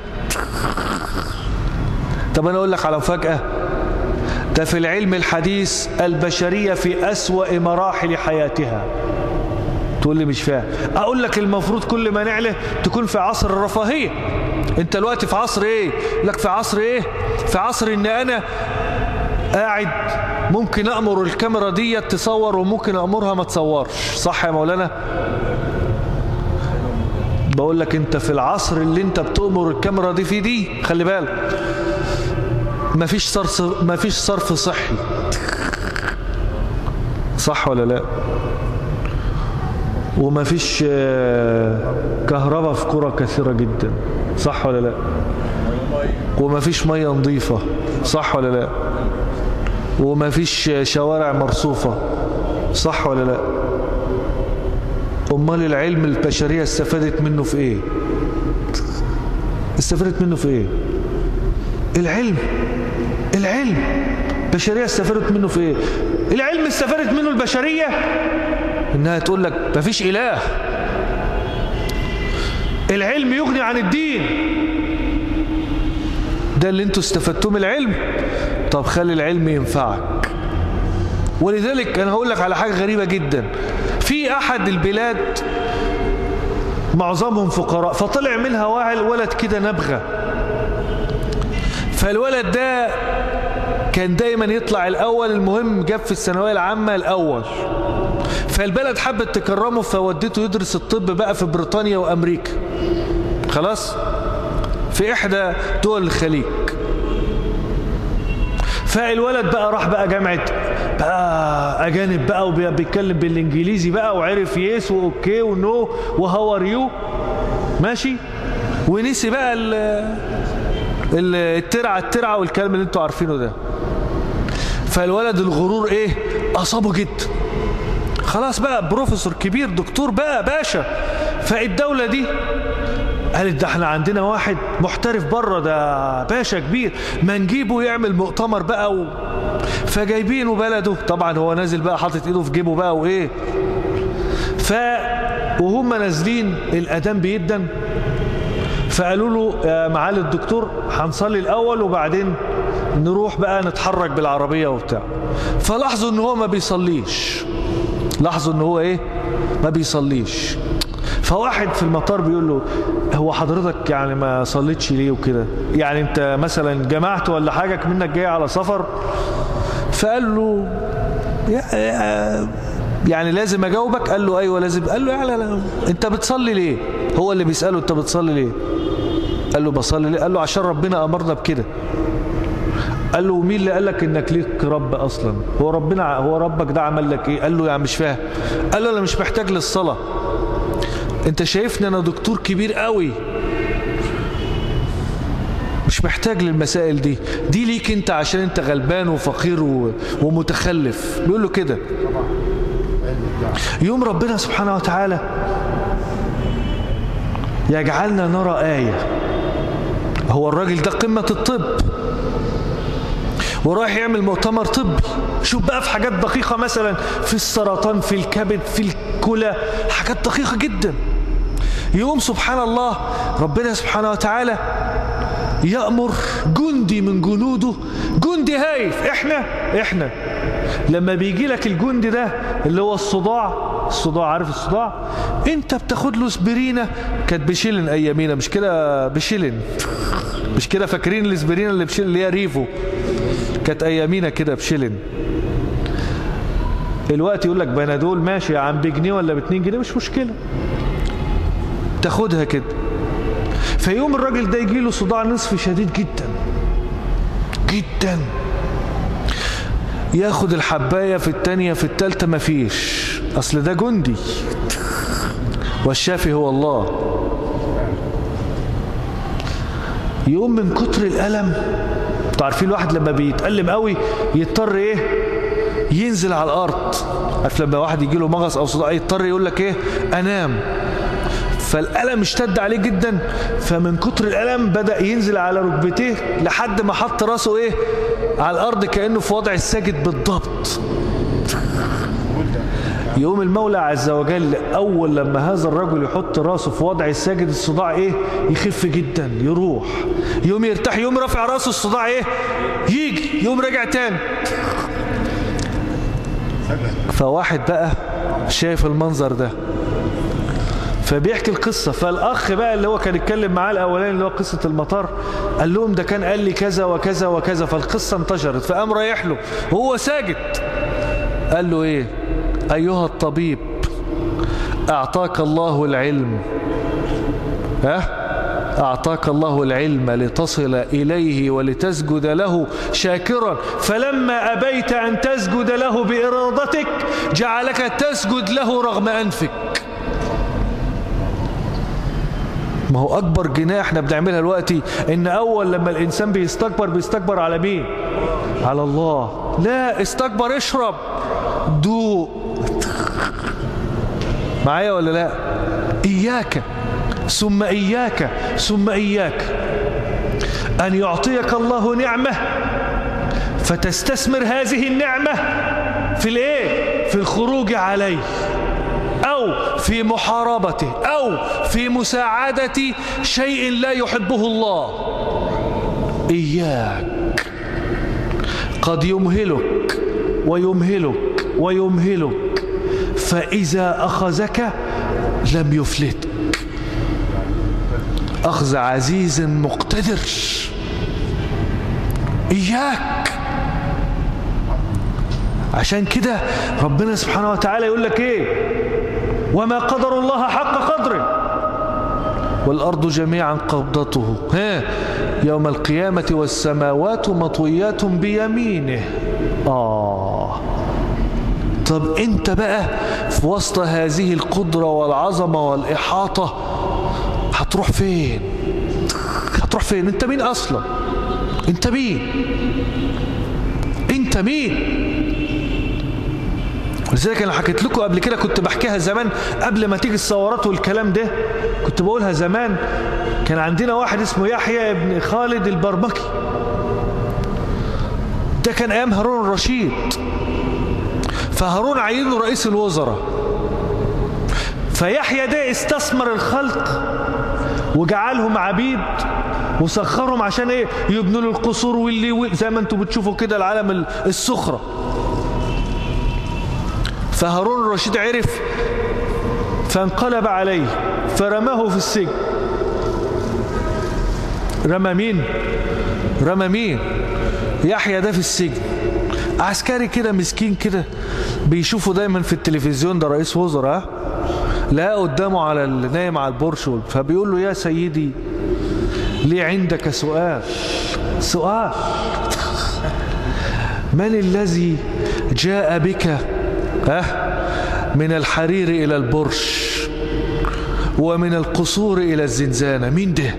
طب أنا أقول لك على مفاجأة ده في العلم الحديث البشرية في أسوأ مراحل حياتها تقول لي مش فاهم أقول لك المفروض كل ما نعله تكون في عصر الرفاهية انت الوقت في عصر ايه لك في عصر ايه في عصر ان انا قاعد ممكن أمر الكاميرا دي تصور وممكن أمرها ما تصورش صح يا مولانا بقول لك انت في العصر اللي انت بتأمر الكاميرا دي فيه دي خلي بالك مفيش صرف مفيش صرف صحي صح ولا لا ومفيش كهرباء في قرى كثيرة جدا صح ولا لا ومفيش مية نظيفة صح ولا لا وما فيش شوارع مرصوفة صح ولا لا امال العلم البشرية استفادت منه في ايه استفادت منه في ايه العلم العلم البشرية استفادت منه في ايه العلم استفادت منه البشرية انها تقول لك مفيش اله العلم يغني عن الدين ده اللي انتوا استفدتوه من العلم طب خلي العلم ينفعك ولذلك انا هقول لك على حاجة غريبة جدا في احد البلاد معظمهم فقراء فطلع منها ولد كده نبغة فالولد ده كان دايما يطلع الأول المهم جاب في الثانوية العامة الأول فالبلد حبت تكرمه فودته يدرس الطب بقى في بريطانيا وأمريكا خلاص في إحدى دول الخليج فالولد بقى راح بقى جامعة بقى أجانب بقى وبيتكلم بالإنجليزي بقى وعرف يس وأوكي ونو وهاور يو ماشي ونسي بقى الترعة الترعة والكلام اللي انتوا عارفينه ده فالولد الغرور ايه اصابه جدا خلاص بقى بروفيسور كبير دكتور بقى باشا فالدولة دي قالت ده احنا عندنا واحد محترف بره ده باشا كبير ما نجيبه يعمل مؤتمر بقى و... فجايبينه بلده طبعا هو نازل بقى حاطط ايده في جيبه بقى وايه ف وهم نازلين الاذان بيدن فقالوا له يا معالي الدكتور هنصلي الاول وبعدين نروح بقى نتحرك بالعربية وبتاع فلاحظوا ان هو ما بيصليش لاحظوا ان هو ايه ما بيصليش فواحد في المطار بيقول له هو حضرتك يعني ما صليتش ليه وكده يعني انت مثلا جمعت ولا حاجة منك جاي على سفر فقال له يعني لازم اجاوبك قال له ايوه لازم قال له لا لا انت بتصلي ليه هو اللي بيسأله انت بتصلي ليه قال له بصلي ليه قال له عشان ربنا امرنا بكده قال له مين اللي قال لك انك ليك رب اصلا هو ربنا هو ربك ده عمل لك ايه قال له يعني مش فاهم قال له انا مش محتاج للصلاه انت شايفني انا دكتور كبير قوي مش محتاج للمسائل دي دي ليك انت عشان انت غلبان وفقير و... ومتخلف بيقول له كده يوم ربنا سبحانه وتعالى يجعلنا نرى آية هو الراجل ده قمة الطب ورايح يعمل مؤتمر طبي شوف بقى في حاجات دقيقة مثلا في السرطان في الكبد في الكلى حاجات دقيقة جدا يوم سبحان الله ربنا سبحانه وتعالى يأمر جندي من جنوده جندي هايف احنا احنا لما بيجي لك الجندي ده اللي هو الصداع الصداع عارف الصداع انت بتاخد له سبرينة كانت بشيلن ايامينا مش كده بشيلن مش كده فاكرين الاسبرينة اللي بشيلن اللي هي ريفو كانت ايامينا كده بشيلن الوقت يقول لك بنادول ماشي يا عم بجنيه ولا باتنين جنيه مش مشكلة تاخدها كده فيوم الراجل ده يجي له صداع نصفي شديد جدا جدا ياخد الحباية في التانية في التالتة مفيش اصل ده جندي والشافي هو الله يقوم من كتر الألم انتوا عارفين الواحد لما بيتألم قوي يضطر ايه ينزل على الارض عارف لما واحد يجي له مغص او صداع يضطر يقول لك ايه انام فالألم اشتد عليه جدا فمن كتر الألم بدأ ينزل على ركبتيه لحد ما حط راسه ايه على الأرض كأنه في وضع الساجد بالضبط يوم المولى عز وجل أول لما هذا الرجل يحط راسه في وضع الساجد الصداع إيه يخف جدا يروح يوم يرتاح يوم رافع راسه الصداع إيه يجي يوم رجع تاني فواحد بقى شايف المنظر ده فبيحكي القصة فالأخ بقى اللي هو كان يتكلم معاه الأولاني اللي هو قصة المطار قال لهم ده كان قال لي كذا وكذا وكذا فالقصة انتشرت فقام رايح له وهو ساجد قال له ايه أيها الطبيب أعطاك الله العلم ها أعطاك الله العلم لتصل إليه ولتسجد له شاكرا فلما أبيت أن تسجد له بإرادتك جعلك تسجد له رغم أنفك ما هو أكبر جناح احنا بنعملها دلوقتي إن أول لما الإنسان بيستكبر بيستكبر على مين على الله لا استكبر اشرب دوق معايا ولا لا إياك ثم إياك ثم إياك أن يعطيك الله نعمة فتستثمر هذه النعمة في الايه في الخروج عليه أو في محاربته أو في مساعدة شيء لا يحبه الله إياك قد يمهلك ويمهلك ويمهلك فإذا أخذك لم يفلتك أخذ عزيز مقتدر إياك عشان كده ربنا سبحانه وتعالى يقول لك إيه وما قدر الله حق قدره والأرض جميعا قبضته ها يوم القيامة والسماوات مطويات بيمينه آه طب انت بقى في وسط هذه القدرة والعظمة والإحاطة هتروح فين هتروح فين انت مين اصلا انت مين انت مين ولذلك انا حكيت لكم قبل كده كنت بحكيها زمان قبل ما تيجي الثورات والكلام ده كنت بقولها زمان كان عندنا واحد اسمه يحيى ابن خالد البرمكي ده كان ايام هارون الرشيد فهارون عينه رئيس الوزراء فيحيى ده استثمر الخلق وجعلهم عبيد وسخرهم عشان ايه يبنوا له القصور واللي زي ما انتم بتشوفوا كده العالم السخره فهارون الرشيد عرف فانقلب عليه فرماه في السجن رمى مين رمى مين يحيى ده في السجن عسكري كده مسكين كده بيشوفوا دايما في التلفزيون ده رئيس وزراء لا قدامه على نايم على البرش فبيقول له يا سيدي لي عندك سؤال سؤال من الذي جاء بك ها من الحرير إلى البرش ومن القصور إلى الزنزانة مين ده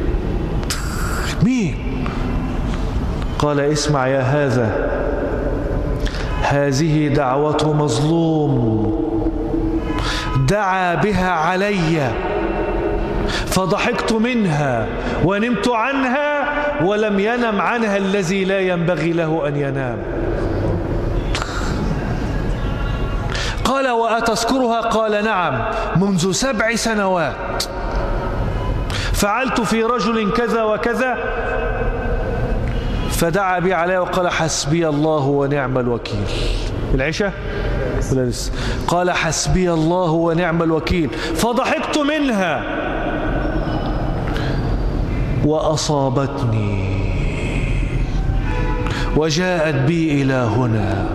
مين قال اسمع يا هذا هذه دعوة مظلوم دعا بها علي فضحكت منها ونمت عنها ولم ينم عنها الذي لا ينبغي له أن ينام قال وأتذكرها قال نعم منذ سبع سنوات فعلت في رجل كذا وكذا فدعا بي عليه وقال حسبي الله ونعم الوكيل العشاء ولا لسه قال حسبي الله ونعم الوكيل فضحكت منها وأصابتني وجاءت بي إلى هنا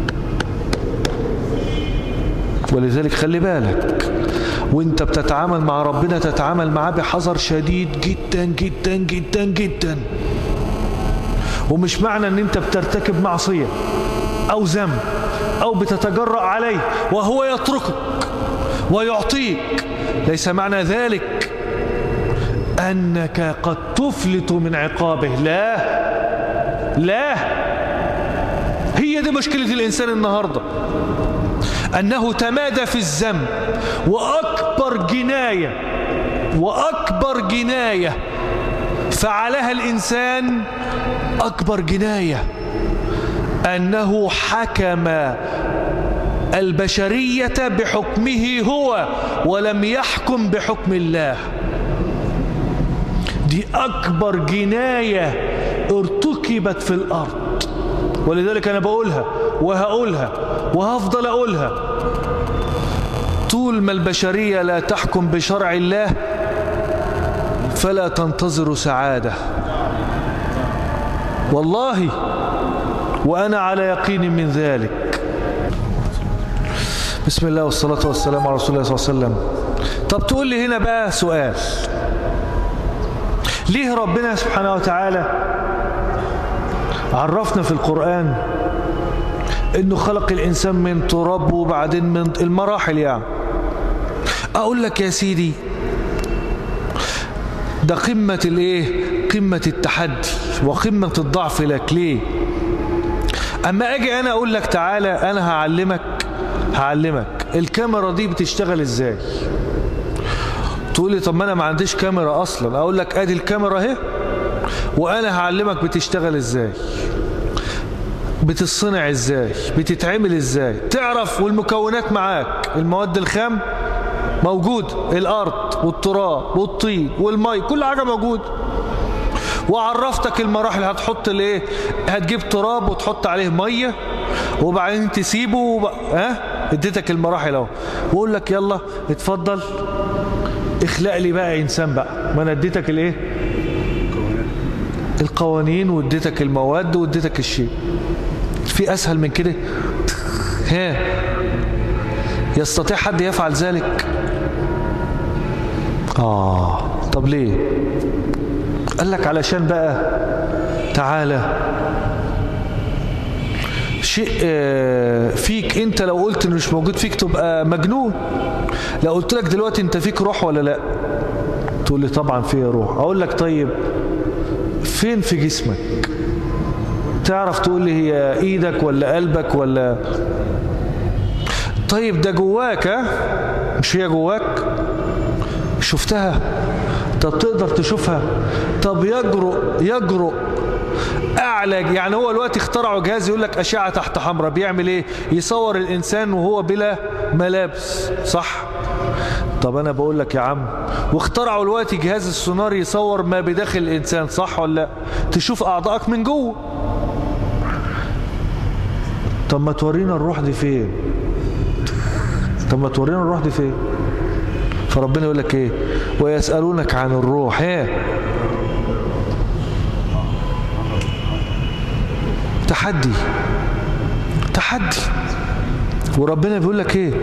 ولذلك خلي بالك وانت بتتعامل مع ربنا تتعامل معاه بحذر شديد جدا جدا جدا جدا ومش معنى ان انت بترتكب معصية او ذنب او بتتجرأ عليه وهو يتركك ويعطيك ليس معنى ذلك انك قد تفلت من عقابه لا لا هي دي مشكلة الانسان النهاردة أنه تمادى في الذنب وأكبر جناية وأكبر جناية فعلها الإنسان أكبر جناية أنه حكم البشرية بحكمه هو ولم يحكم بحكم الله دي أكبر جناية ارتكبت في الأرض ولذلك أنا بقولها وهقولها وهفضل أقولها طول ما البشرية لا تحكم بشرع الله فلا تنتظر سعادة والله وأنا على يقين من ذلك بسم الله والصلاة والسلام على رسول الله صلى الله عليه وسلم طب تقول لي هنا بقى سؤال ليه ربنا سبحانه وتعالى عرفنا في القرآن انه خلق الانسان من تراب وبعدين من المراحل يعني اقول لك يا سيدي ده قمة الايه قمة التحدي وقمة الضعف لك ليه اما اجي انا اقول لك تعالى انا هعلمك هعلمك الكاميرا دي بتشتغل ازاي تقول لي طب ما انا ما عنديش كاميرا اصلا اقول لك ادي الكاميرا اهي وانا هعلمك بتشتغل ازاي بتتصنع ازاي بتتعمل ازاي تعرف والمكونات معاك المواد الخام موجود الارض والتراب والطين والمي كل حاجه موجود وعرفتك المراحل هتحط الايه هتجيب تراب وتحط عليه ميه وبعدين تسيبه وب... ها اديتك المراحل اهو واقول لك يلا اتفضل اخلق لي بقى انسان بقى ما انا اديتك الايه القوانين واديتك المواد واديتك الشيء في اسهل من كده ها يستطيع حد يفعل ذلك اه طب ليه قال لك علشان بقى تعالى شيء فيك انت لو قلت انه مش موجود فيك تبقى مجنون لو قلت لك دلوقتي انت فيك روح ولا لا تقول لي طبعا فيها روح اقول لك طيب فين في جسمك تعرف تقول لي هي ايدك ولا قلبك ولا طيب ده جواك ها مش هي جواك شفتها طب تقدر تشوفها طب يجرؤ يجرؤ اعلى يعني هو الوقت اخترعوا جهاز يقول لك اشعه تحت حمراء بيعمل ايه يصور الانسان وهو بلا ملابس صح طب انا بقول لك يا عم واخترعوا الوقت جهاز السونار يصور ما بداخل الانسان صح ولا لا تشوف اعضائك من جوه طب ما تورينا الروح دي فين طب ما تورينا الروح دي فين فربنا يقول لك ايه ويسألونك عن الروح ايه تحدي تحدي وربنا بيقول لك ايه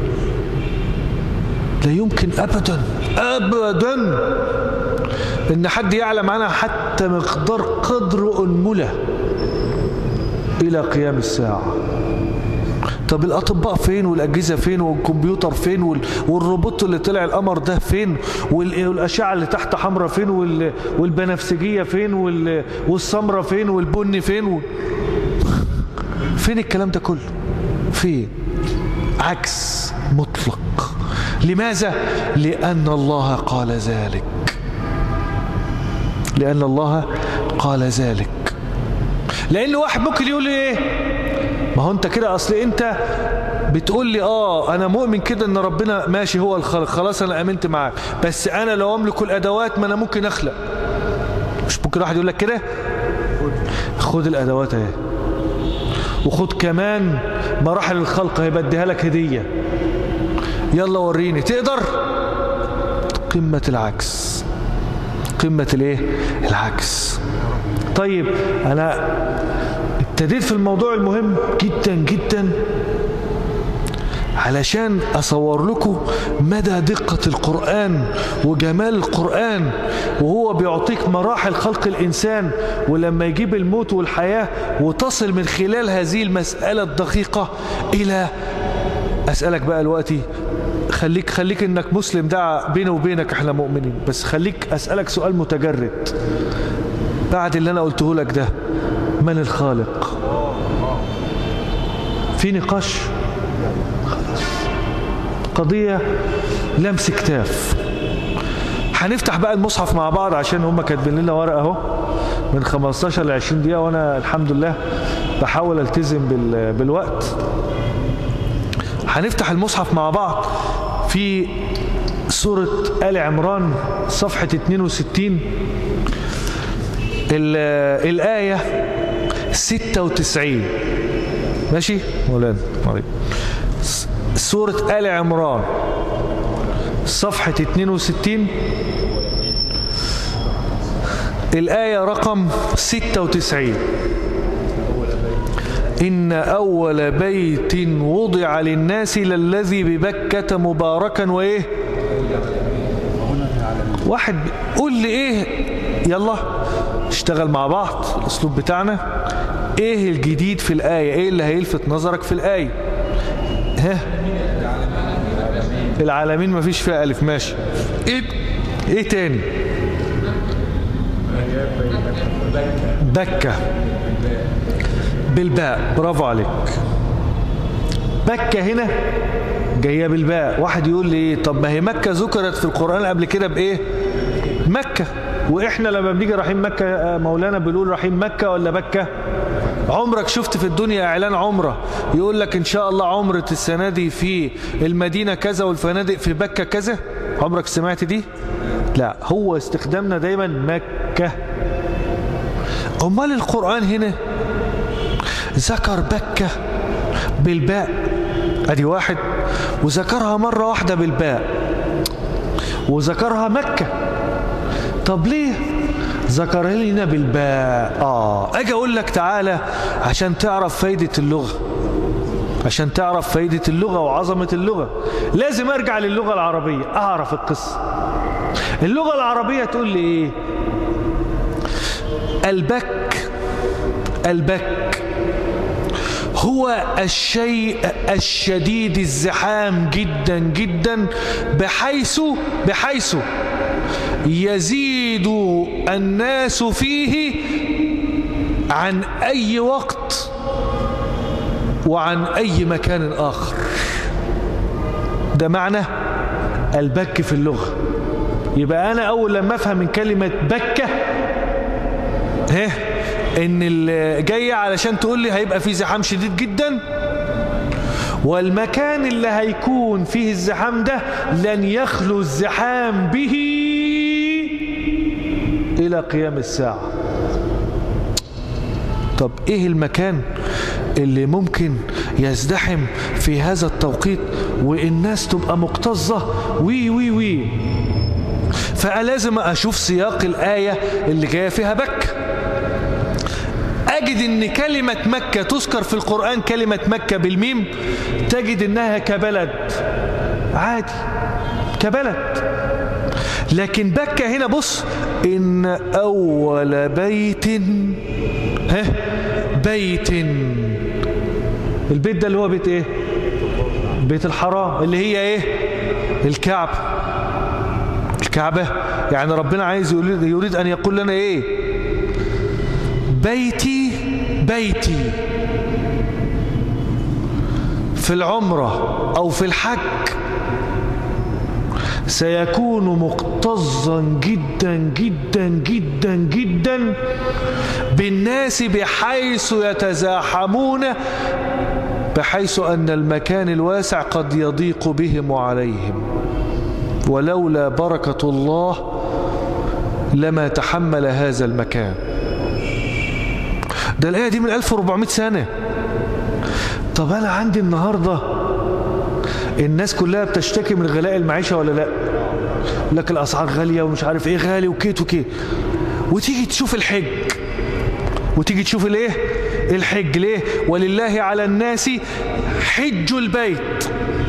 لا يمكن ابدا ابدا ان حد يعلم عنها حتى مقدار قدر انمله الى قيام الساعه طب الاطباء فين والاجهزه فين والكمبيوتر فين والروبوت اللي طلع القمر ده فين والاشعه اللي تحت حمراء فين والبنفسجيه فين والسمره فين والبني فين و... فين الكلام ده كله فين عكس مطلق لماذا لان الله قال ذلك لان الله قال ذلك لان واحد ممكن يقول لي ايه ما هو انت كده اصل انت بتقول لي اه انا مؤمن كده ان ربنا ماشي هو الخلق خلاص انا امنت معاك بس انا لو املك الادوات ما انا ممكن اخلق مش ممكن واحد يقول لك كده خد الادوات اهي وخد كمان مراحل الخلق هيبقى اديها لك هديه يلا وريني تقدر قمه العكس قمه الايه العكس طيب انا ابتديت في الموضوع المهم جدا جدا علشان أصور لكم مدى دقة القرآن وجمال القرآن وهو بيعطيك مراحل خلق الإنسان ولما يجيب الموت والحياة وتصل من خلال هذه المسألة الدقيقة إلى أسألك بقى دلوقتي خليك خليك انك مسلم ده بيني وبينك احنا مؤمنين بس خليك اسألك سؤال متجرد بعد اللي انا قلته لك ده من الخالق في نقاش خلاص قضية لمس كتاف هنفتح بقى المصحف مع بعض عشان هم كاتبين لنا ورقة اهو من 15 ل 20 دقيقة وانا الحمد لله بحاول التزم بال... بالوقت هنفتح المصحف مع بعض في سورة آل عمران صفحة 62 الآية 96 ماشي مولانا مريض سورة آل عمران صفحة 62 الآية رقم 96 إن أول بيت وضع للناس للذي ببكة مباركا وإيه واحد قول لي إيه يلا اشتغل مع بعض الأسلوب بتاعنا إيه الجديد في الآية إيه اللي هيلفت نظرك في الآية ها العالمين مفيش فيها ألف ماشي إيه إيه تاني بالباء برافو عليك مكة هنا جاية بالباء واحد يقول لي طب ما هي مكة ذكرت في القرآن قبل كده بإيه مكة وإحنا لما بنيجي رايحين مكة مولانا بنقول رايحين مكة ولا مكة عمرك شفت في الدنيا اعلان عمرة يقول لك ان شاء الله عمرة السنة دي في المدينة كذا والفنادق في مكة كذا عمرك سمعت دي لا هو استخدامنا دايما مكة امال القرآن هنا ذكر بكة بالباء ادي واحد وذكرها مرة واحدة بالباء وذكرها مكة طب ليه ذكر لنا بالباء اه اجي اقول لك تعالى عشان تعرف فايدة اللغة عشان تعرف فايدة اللغة وعظمة اللغة لازم ارجع للغة العربية اعرف القصة اللغة العربية تقول لي ايه البك البك هو الشيء الشديد الزحام جدا جدا بحيث بحيث يزيد الناس فيه عن أي وقت وعن أي مكان آخر ده معنى البك في اللغة يبقى أنا أول لما أفهم من كلمة بكة ها إن اللي جاي علشان تقول لي هيبقى فيه زحام شديد جدا والمكان اللي هيكون فيه الزحام ده لن يخلو الزحام به إلى قيام الساعة طب إيه المكان اللي ممكن يزدحم في هذا التوقيت والناس تبقى مكتظة وي وي وي فلازم أشوف سياق الآية اللي جاية فيها بك أجد أن كلمة مكة تذكر في القرآن كلمة مكة بالميم تجد أنها كبلد عادي كبلد لكن بكة هنا بص إن أول بيت ها بيت البيت ده اللي هو بيت ايه بيت الحرام اللي هي ايه الكعبة الكعبة يعني ربنا عايز يريد, يريد أن يقول لنا ايه بيتي بيتي في العمرة أو في الحج سيكون مكتظا جدا جدا جدا جدا بالناس بحيث يتزاحمون بحيث أن المكان الواسع قد يضيق بهم وعليهم ولولا بركة الله لما تحمل هذا المكان ده الآية دي من 1400 سنة طب أنا عندي النهاردة الناس كلها بتشتكي من غلاء المعيشة ولا لا لك الأسعار غالية ومش عارف ايه غالي وكيت وكيت وتيجي تشوف الحج وتيجي تشوف الايه الحج ليه ولله على الناس حج البيت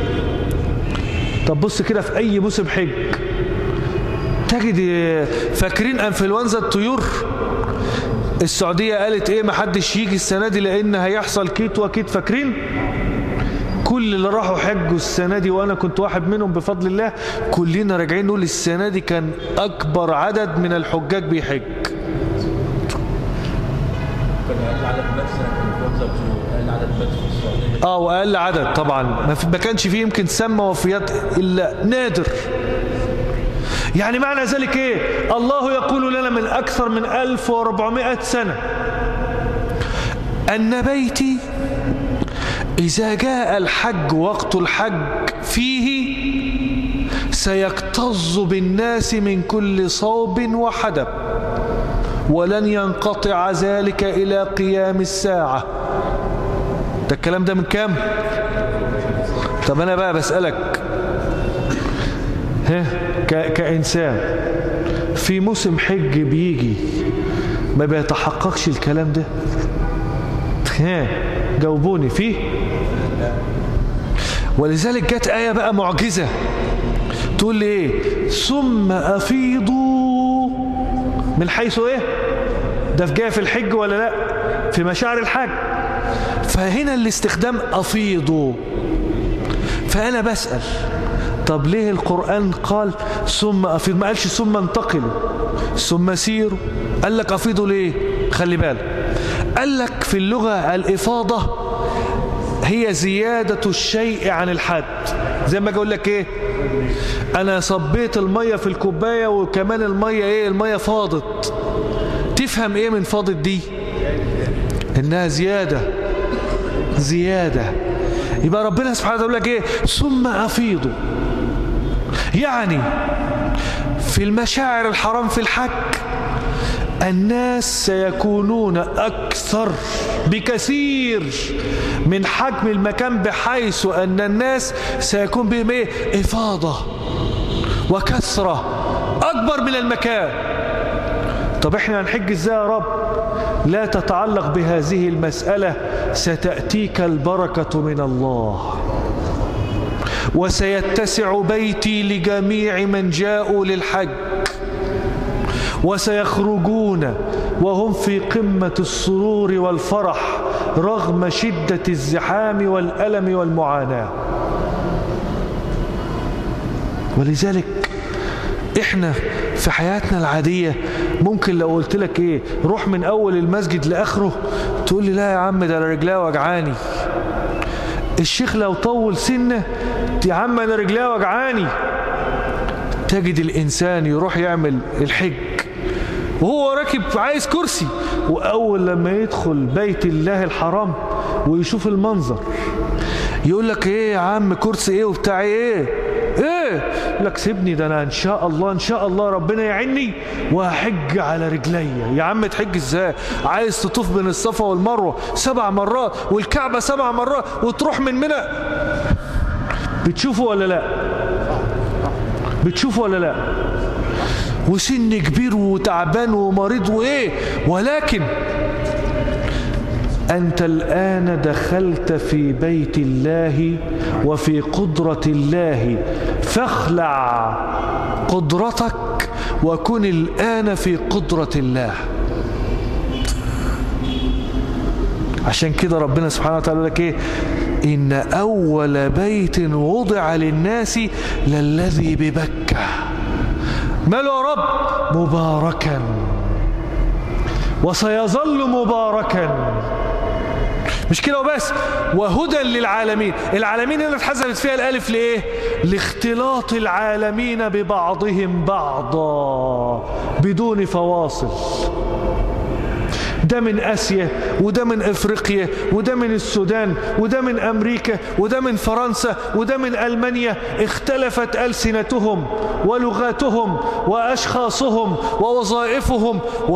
طب بص كده في اي موسم حج تجد فاكرين انفلونزا الطيور السعودية قالت ايه ما حدش يجي السنة دي لان هيحصل كيت وكيت فاكرين كل اللي راحوا حجوا السنة دي وأنا كنت واحد منهم بفضل الله كلنا راجعين نقول السنة دي كان أكبر عدد من الحجاج بيحج اه واقل عدد طبعا ما كانش فيه يمكن سمى وفيات الا نادر يعني معنى ذلك ايه الله يقول لنا من اكثر من 1400 سنة ان بيتي إذا جاء الحج وقت الحج فيه سيكتظ بالناس من كل صوب وحدب ولن ينقطع ذلك إلى قيام الساعة ده الكلام ده من كام طب أنا بقى بسألك ها كإنسان في موسم حج بيجي ما بيتحققش الكلام ده ها جاوبوني فيه ولذلك جت آية بقى معجزة تقول لي ايه ثم أفيضوا من حيث ايه ده في جاي في الحج ولا لا في مشاعر الحج فهنا الاستخدام أفيضوا فأنا بسأل طب ليه القرآن قال ثم أفيض ما قالش ثم انتقلوا ثم سيروا قال لك أفيضوا ليه خلي بالك قال لك في اللغة الإفاضة هي زيادة الشيء عن الحد زي ما اقول لك ايه انا صبيت المية في الكوباية وكمان المية ايه المية فاضت تفهم ايه من فاضت دي انها زيادة زيادة يبقى ربنا سبحانه وتعالى يقول لك ايه ثم افيضوا يعني في المشاعر الحرام في الحج الناس سيكونون أكثر بكثير من حجم المكان بحيث أن الناس سيكون بهم إيه؟ إفاضة وكثرة أكبر من المكان طب إحنا هنحج إزاي يا رب لا تتعلق بهذه المسألة ستأتيك البركة من الله وسيتسع بيتي لجميع من جاءوا للحج وسيخرجون وهم في قمة السرور والفرح رغم شدة الزحام والألم والمعاناة ولذلك احنا في حياتنا العادية ممكن لو قلت لك ايه روح من اول المسجد لاخره تقول لي لا يا عم ده رجلاه وجعاني الشيخ لو طول سنه يا عم انا رجلاه وجعاني تجد الانسان يروح يعمل الحج وهو راكب عايز كرسي واول لما يدخل بيت الله الحرام ويشوف المنظر يقول لك ايه يا عم كرسي ايه وبتاع ايه ايه لك سيبني ده انا ان شاء الله ان شاء الله ربنا يعيني وهحج على رجليا يا عم تحج ازاي عايز تطوف بين الصفا والمروه سبع مرات والكعبه سبع مرات وتروح من منى بتشوفه ولا لا بتشوفه ولا لا وسن كبير وتعبان ومريض وايه ولكن أنت الآن دخلت في بيت الله وفي قدرة الله فاخلع قدرتك وكن الآن في قدرة الله عشان كده ربنا سبحانه وتعالى لك ايه إن أول بيت وضع للناس للذي ببكة ماله يا رب مباركا وسيظل مباركا مش كده وبس وهدى للعالمين العالمين هنا اتحذفت فيها الالف لايه لاختلاط العالمين ببعضهم بعضا بدون فواصل ده من آسيا وده من إفريقيا وده من السودان وده من أمريكا وده من فرنسا وده من ألمانيا اختلفت ألسنتهم ولغاتهم وأشخاصهم ووظائفهم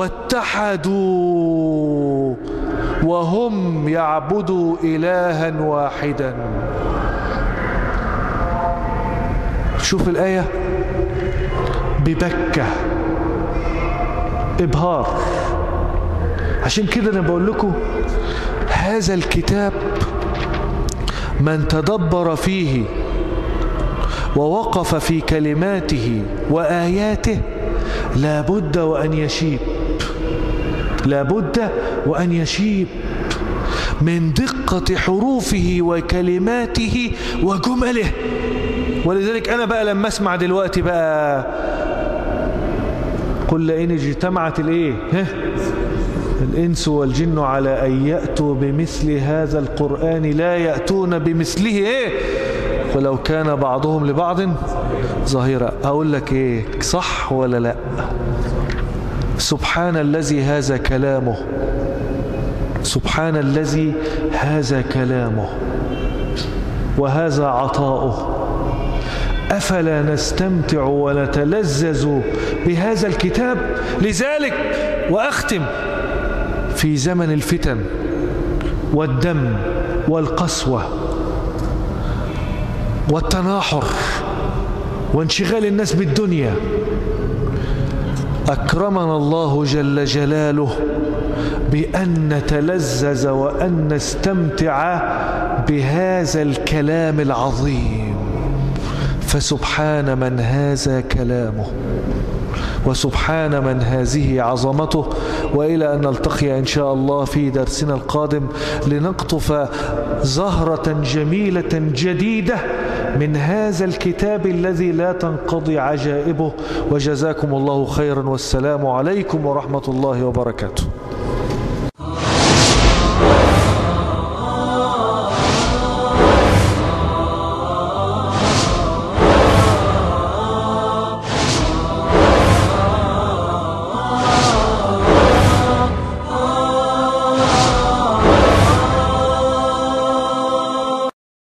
واتحدوا وهم يعبدوا إلها واحدا شوف الآية ببكة إبهار عشان كده أنا بقول لكم هذا الكتاب من تدبر فيه ووقف في كلماته وآياته لابد وأن يشيب لابد وأن يشيب من دقة حروفه وكلماته وجمله ولذلك أنا بقى لما أسمع دلوقتي بقى قل لئن اجتمعت الايه الإنس والجن على أن يأتوا بمثل هذا القرآن لا يأتون بمثله إيه ولو كان بعضهم لبعض ظهيرا أقول لك إيه صح ولا لا سبحان الذي هذا كلامه سبحان الذي هذا كلامه وهذا عطاؤه أفلا نستمتع ونتلذذ بهذا الكتاب لذلك وأختم في زمن الفتن والدم والقسوة والتناحر وانشغال الناس بالدنيا أكرمنا الله جل جلاله بأن نتلذذ وأن نستمتع بهذا الكلام العظيم فسبحان من هذا كلامه وسبحان من هذه عظمته وإلى أن نلتقي إن شاء الله في درسنا القادم لنقطف زهرة جميلة جديدة من هذا الكتاب الذي لا تنقضي عجائبه وجزاكم الله خيرا والسلام عليكم ورحمة الله وبركاته